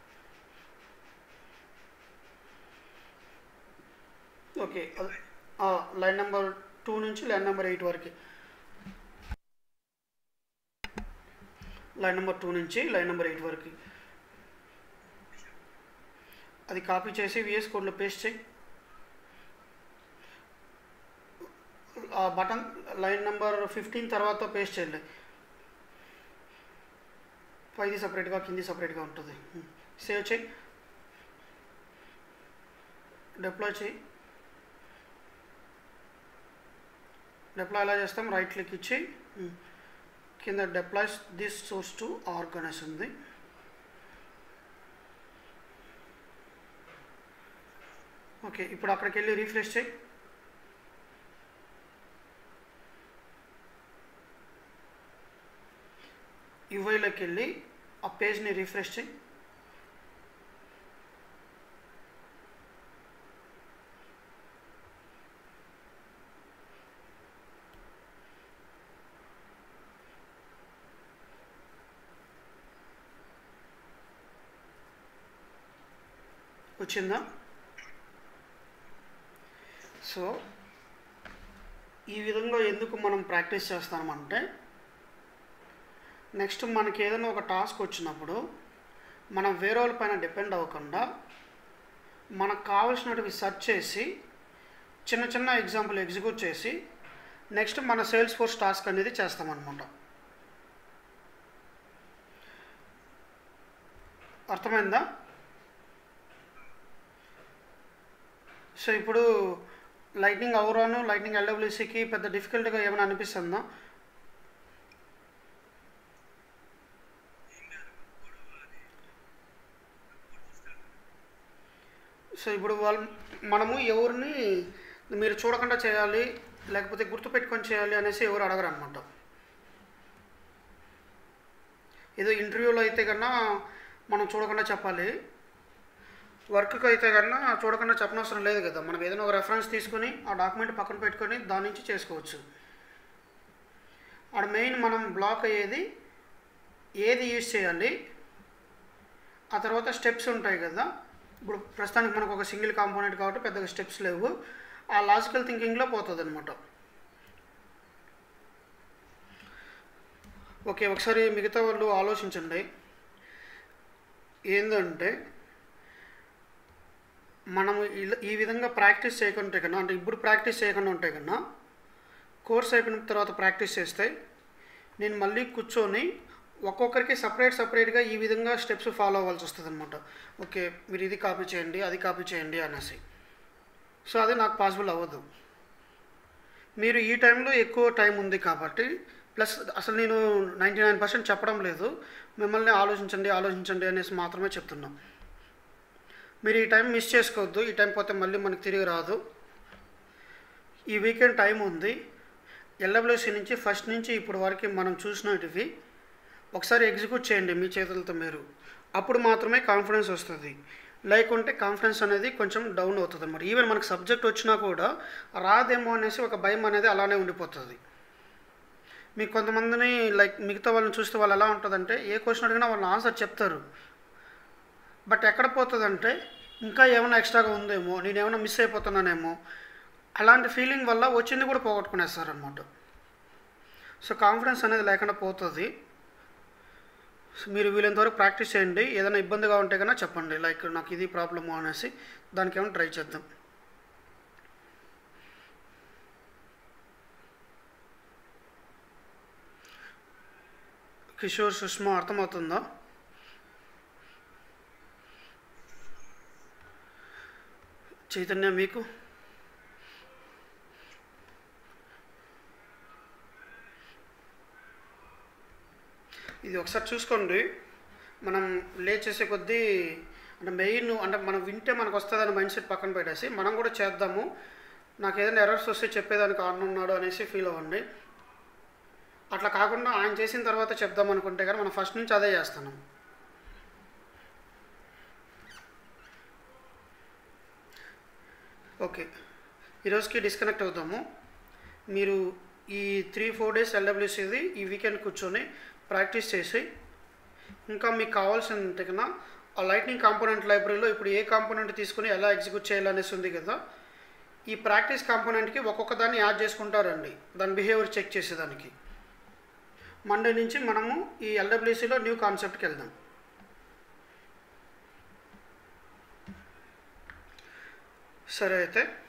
ఓకే లైన్ నెంబర్ టూ నుంచి లైన్ నెంబర్ ఎయిట్ వరకు లైన్ నెంబర్ టూ నుంచి లైన్ నెంబర్ ఎయిట్ వరకు అది కాపీ చేసి విఎస్ కోడ్లో పేస్ట్ చేయి ఆ బటన్ లైన్ నెంబర్ ఫిఫ్టీన్ తర్వాత పేస్ట్ చేయండి పైది సపరేట్గా కింది సపరేట్గా ఉంటుంది సేవ్ చేయి డిప్లాయ్ చేయి డిప్లాయ్ ఎలా చేస్తాం రైట్ క్లిక్ ఇచ్చి కింద deploys this source to org అనేసి ఉంది ఓకే ఇప్పుడు అక్కడికి వెళ్ళి రీఫ్రెష్ చేయి యువైలోకి వెళ్ళి ఆ పేజ్ని రిఫ్రెష్ చేయి వచ్చిందా సో ఈ విధంగా ఎందుకు మనం ప్రాక్టీస్ చేస్తామంటే నెక్స్ట్ మనకి ఏదైనా ఒక టాస్క్ వచ్చినప్పుడు మనం వేరే వాళ్ళ పైన డిపెండ్ అవ్వకుండా మనకు కావాల్సినటివి సెర్చ్ చేసి చిన్న చిన్న ఎగ్జాంపుల్ ఎగ్జిక్యూట్ చేసి నెక్స్ట్ మన సేల్స్ ఫోర్స్ టాస్క్ అనేది చేస్తామన్నమాట అర్థమైందా సో ఇప్పుడు లైట్నింగ్ అవరాను లైట్నింగ్ ఎల్డబ్ల్యూసీకి పెద్ద డిఫికల్ట్గా ఏమైనా అనిపిస్తుందా సో ఇప్పుడు వాళ్ళు మనము ఎవరిని మీరు చూడకుండా చేయాలి లేకపోతే గుర్తుపెట్టుకొని చేయాలి అనేసి ఎవరు అడగరు అనమాట ఏదో ఇంటర్వ్యూలో అయితే కన్నా మనం చూడకుండా చెప్పాలి వర్క్కి అయితే కన్నా చూడకుండా చెప్పనవసరం లేదు కదా మనం ఏదైనా ఒక రెఫరెన్స్ తీసుకొని ఆ డాక్యుమెంట్ పక్కన పెట్టుకొని దాని నుంచి చేసుకోవచ్చు ఆడ మెయిన్ మనం బ్లాక్ అయ్యేది ఏది యూజ్ చేయాలి ఆ తర్వాత స్టెప్స్ ఉంటాయి కదా ఇప్పుడు ప్రస్తుతానికి మనకు ఒక సింగిల్ కాంపోనెంట్ కాబట్టి పెద్దగా స్టెప్స్ లేవు ఆ లాజికల్ థింకింగ్లో పోతుంది అనమాట ఓకే ఒకసారి మిగతా వాళ్ళు ఆలోచించండి ఏంటంటే మనము ఇలా- ఈ విధంగా ప్రాక్టీస్ చేయకుంటే కన్నా అంటే ఇప్పుడు ప్రాక్టీస్ చేయకుండా ఉంటే కన్నా కోర్స్ అయిపోయిన తర్వాత ప్రాక్టీస్ చేస్తే నేను మళ్ళీ కూర్చొని ఒక్కొక్కరికి సపరేట్ సపరేట్గా ఈ విధంగా స్టెప్స్ ఫాలో అవ్వాల్సి వస్తుంది అనమాట ఓకే మీరు ఇది కాపీ చేయండి అది కాపీ చేయండి అనేసి సో అది నాకు పాసిబుల్ అవ్వదు మీరు ఈ టైంలో ఎక్కువ టైం ఉంది కాబట్టి ప్లస్ అసలు నేను నైంటీ నైన్ పర్సెంట్ చెప్పడం లేదు మిమ్మల్ని ఆలోచించండి ఆలోచించండి అనేసి మాత్రమే చెప్తున్నాం మీరు ఈ టైం మిస్ చేసుకోవద్దు ఈ టైం పోతే మళ్ళీ మనకి తిరిగి రాదు ఈ వీకెండ్ టైం ఉంది ఎల్డబ్ల్యూసీ నుంచి ఫస్ట్ నుంచి ఇప్పుడు వరకు మనం చూసినటివి ఒకసారి ఎగ్జిక్యూట్ చేయండి మీ చేతులతో మీరు అప్పుడు మాత్రమే కాన్ఫిడెన్స్ వస్తుంది లేకుంటే కాన్ఫిడెన్స్ అనేది కొంచెం డౌన్ అవుతుంది అన్నమాట ఈవెన్ మనకు సబ్జెక్ట్ వచ్చినా కూడా రాదేమో అనేసి ఒక భయం అనేది అలానే ఉండిపోతుంది మీకు కొంతమందిని లైక్ మిగతా వాళ్ళని చూస్తే వాళ్ళు ఎలా ఉంటుందంటే ఏ క్వశ్చన్ అడిగినా వాళ్ళు ఆన్సర్ చెప్తారు బట్ ఎక్కడ పోతుందంటే ఇంకా ఏమైనా ఎక్స్ట్రాగా ఉందేమో నేను ఏమైనా మిస్ అయిపోతున్నానేమో అలాంటి ఫీలింగ్ వల్ల వచ్చింది కూడా పోగొట్టుకునేస్తారు అనమాట సో కాన్ఫిడెన్స్ అనేది లేకుండా పోతుంది సో మీరు వీలైనంతవరకు ప్రాక్టీస్ చేయండి ఏదైనా ఇబ్బందిగా ఉంటే కన్నా చెప్పండి లైక్ నాకు ఇది ప్రాబ్లము అనేసి దానికి ఏమైనా ట్రై చేద్దాం కిషోర్ సుష్మా అర్థమవుతుందా చైతన్య మీకు ఇది ఒకసారి చూసుకోండి మనం లే చేసే కొద్దీ అంటే మెయిన్ అంటే మనం వింటే మనకు వస్తుందని మైండ్ సెట్ పక్కన పెట్టేసి మనం కూడా చేద్దాము నాకు ఏదైనా ఎర్రర్స్ వస్తే చెప్పేదానికి ఆన్ ఉన్నాడు అనేసి ఫీల్ అవ్వండి అట్లా కాకుండా ఆయన చేసిన తర్వాత చెప్దాం అనుకుంటే కానీ మనం ఫస్ట్ నుంచి అదే చేస్తున్నాం ఓకే ఈరోజుకి డిస్కనెక్ట్ అవుతాము మీరు ఈ త్రీ ఫోర్ డేస్ ఎల్డబ్ల్యూసీది ఈ వీకెండ్ కూర్చొని ప్రాక్టీస్ చేసి ఇంకా మీకు కావాల్సింది కన్నా ఆ లైట్నింగ్ కాంపోనెంట్ లైబ్రరీలో ఇప్పుడు ఏ కాంపోనెంట్ తీసుకుని ఎలా ఎగ్జిక్యూట్ చేయాలనేసి ఉంది కదా ఈ ప్రాక్టీస్ కాంపోనెంట్కి ఒక్కొక్క దాన్ని యాడ్ చేసుకుంటారండి దాని బిహేవియర్ చెక్ చేసేదానికి మండే నుంచి మనము ఈ ఎల్డబ్ల్యూసీలో న్యూ కాన్సెప్ట్కి వెళ్దాం సరే అయితే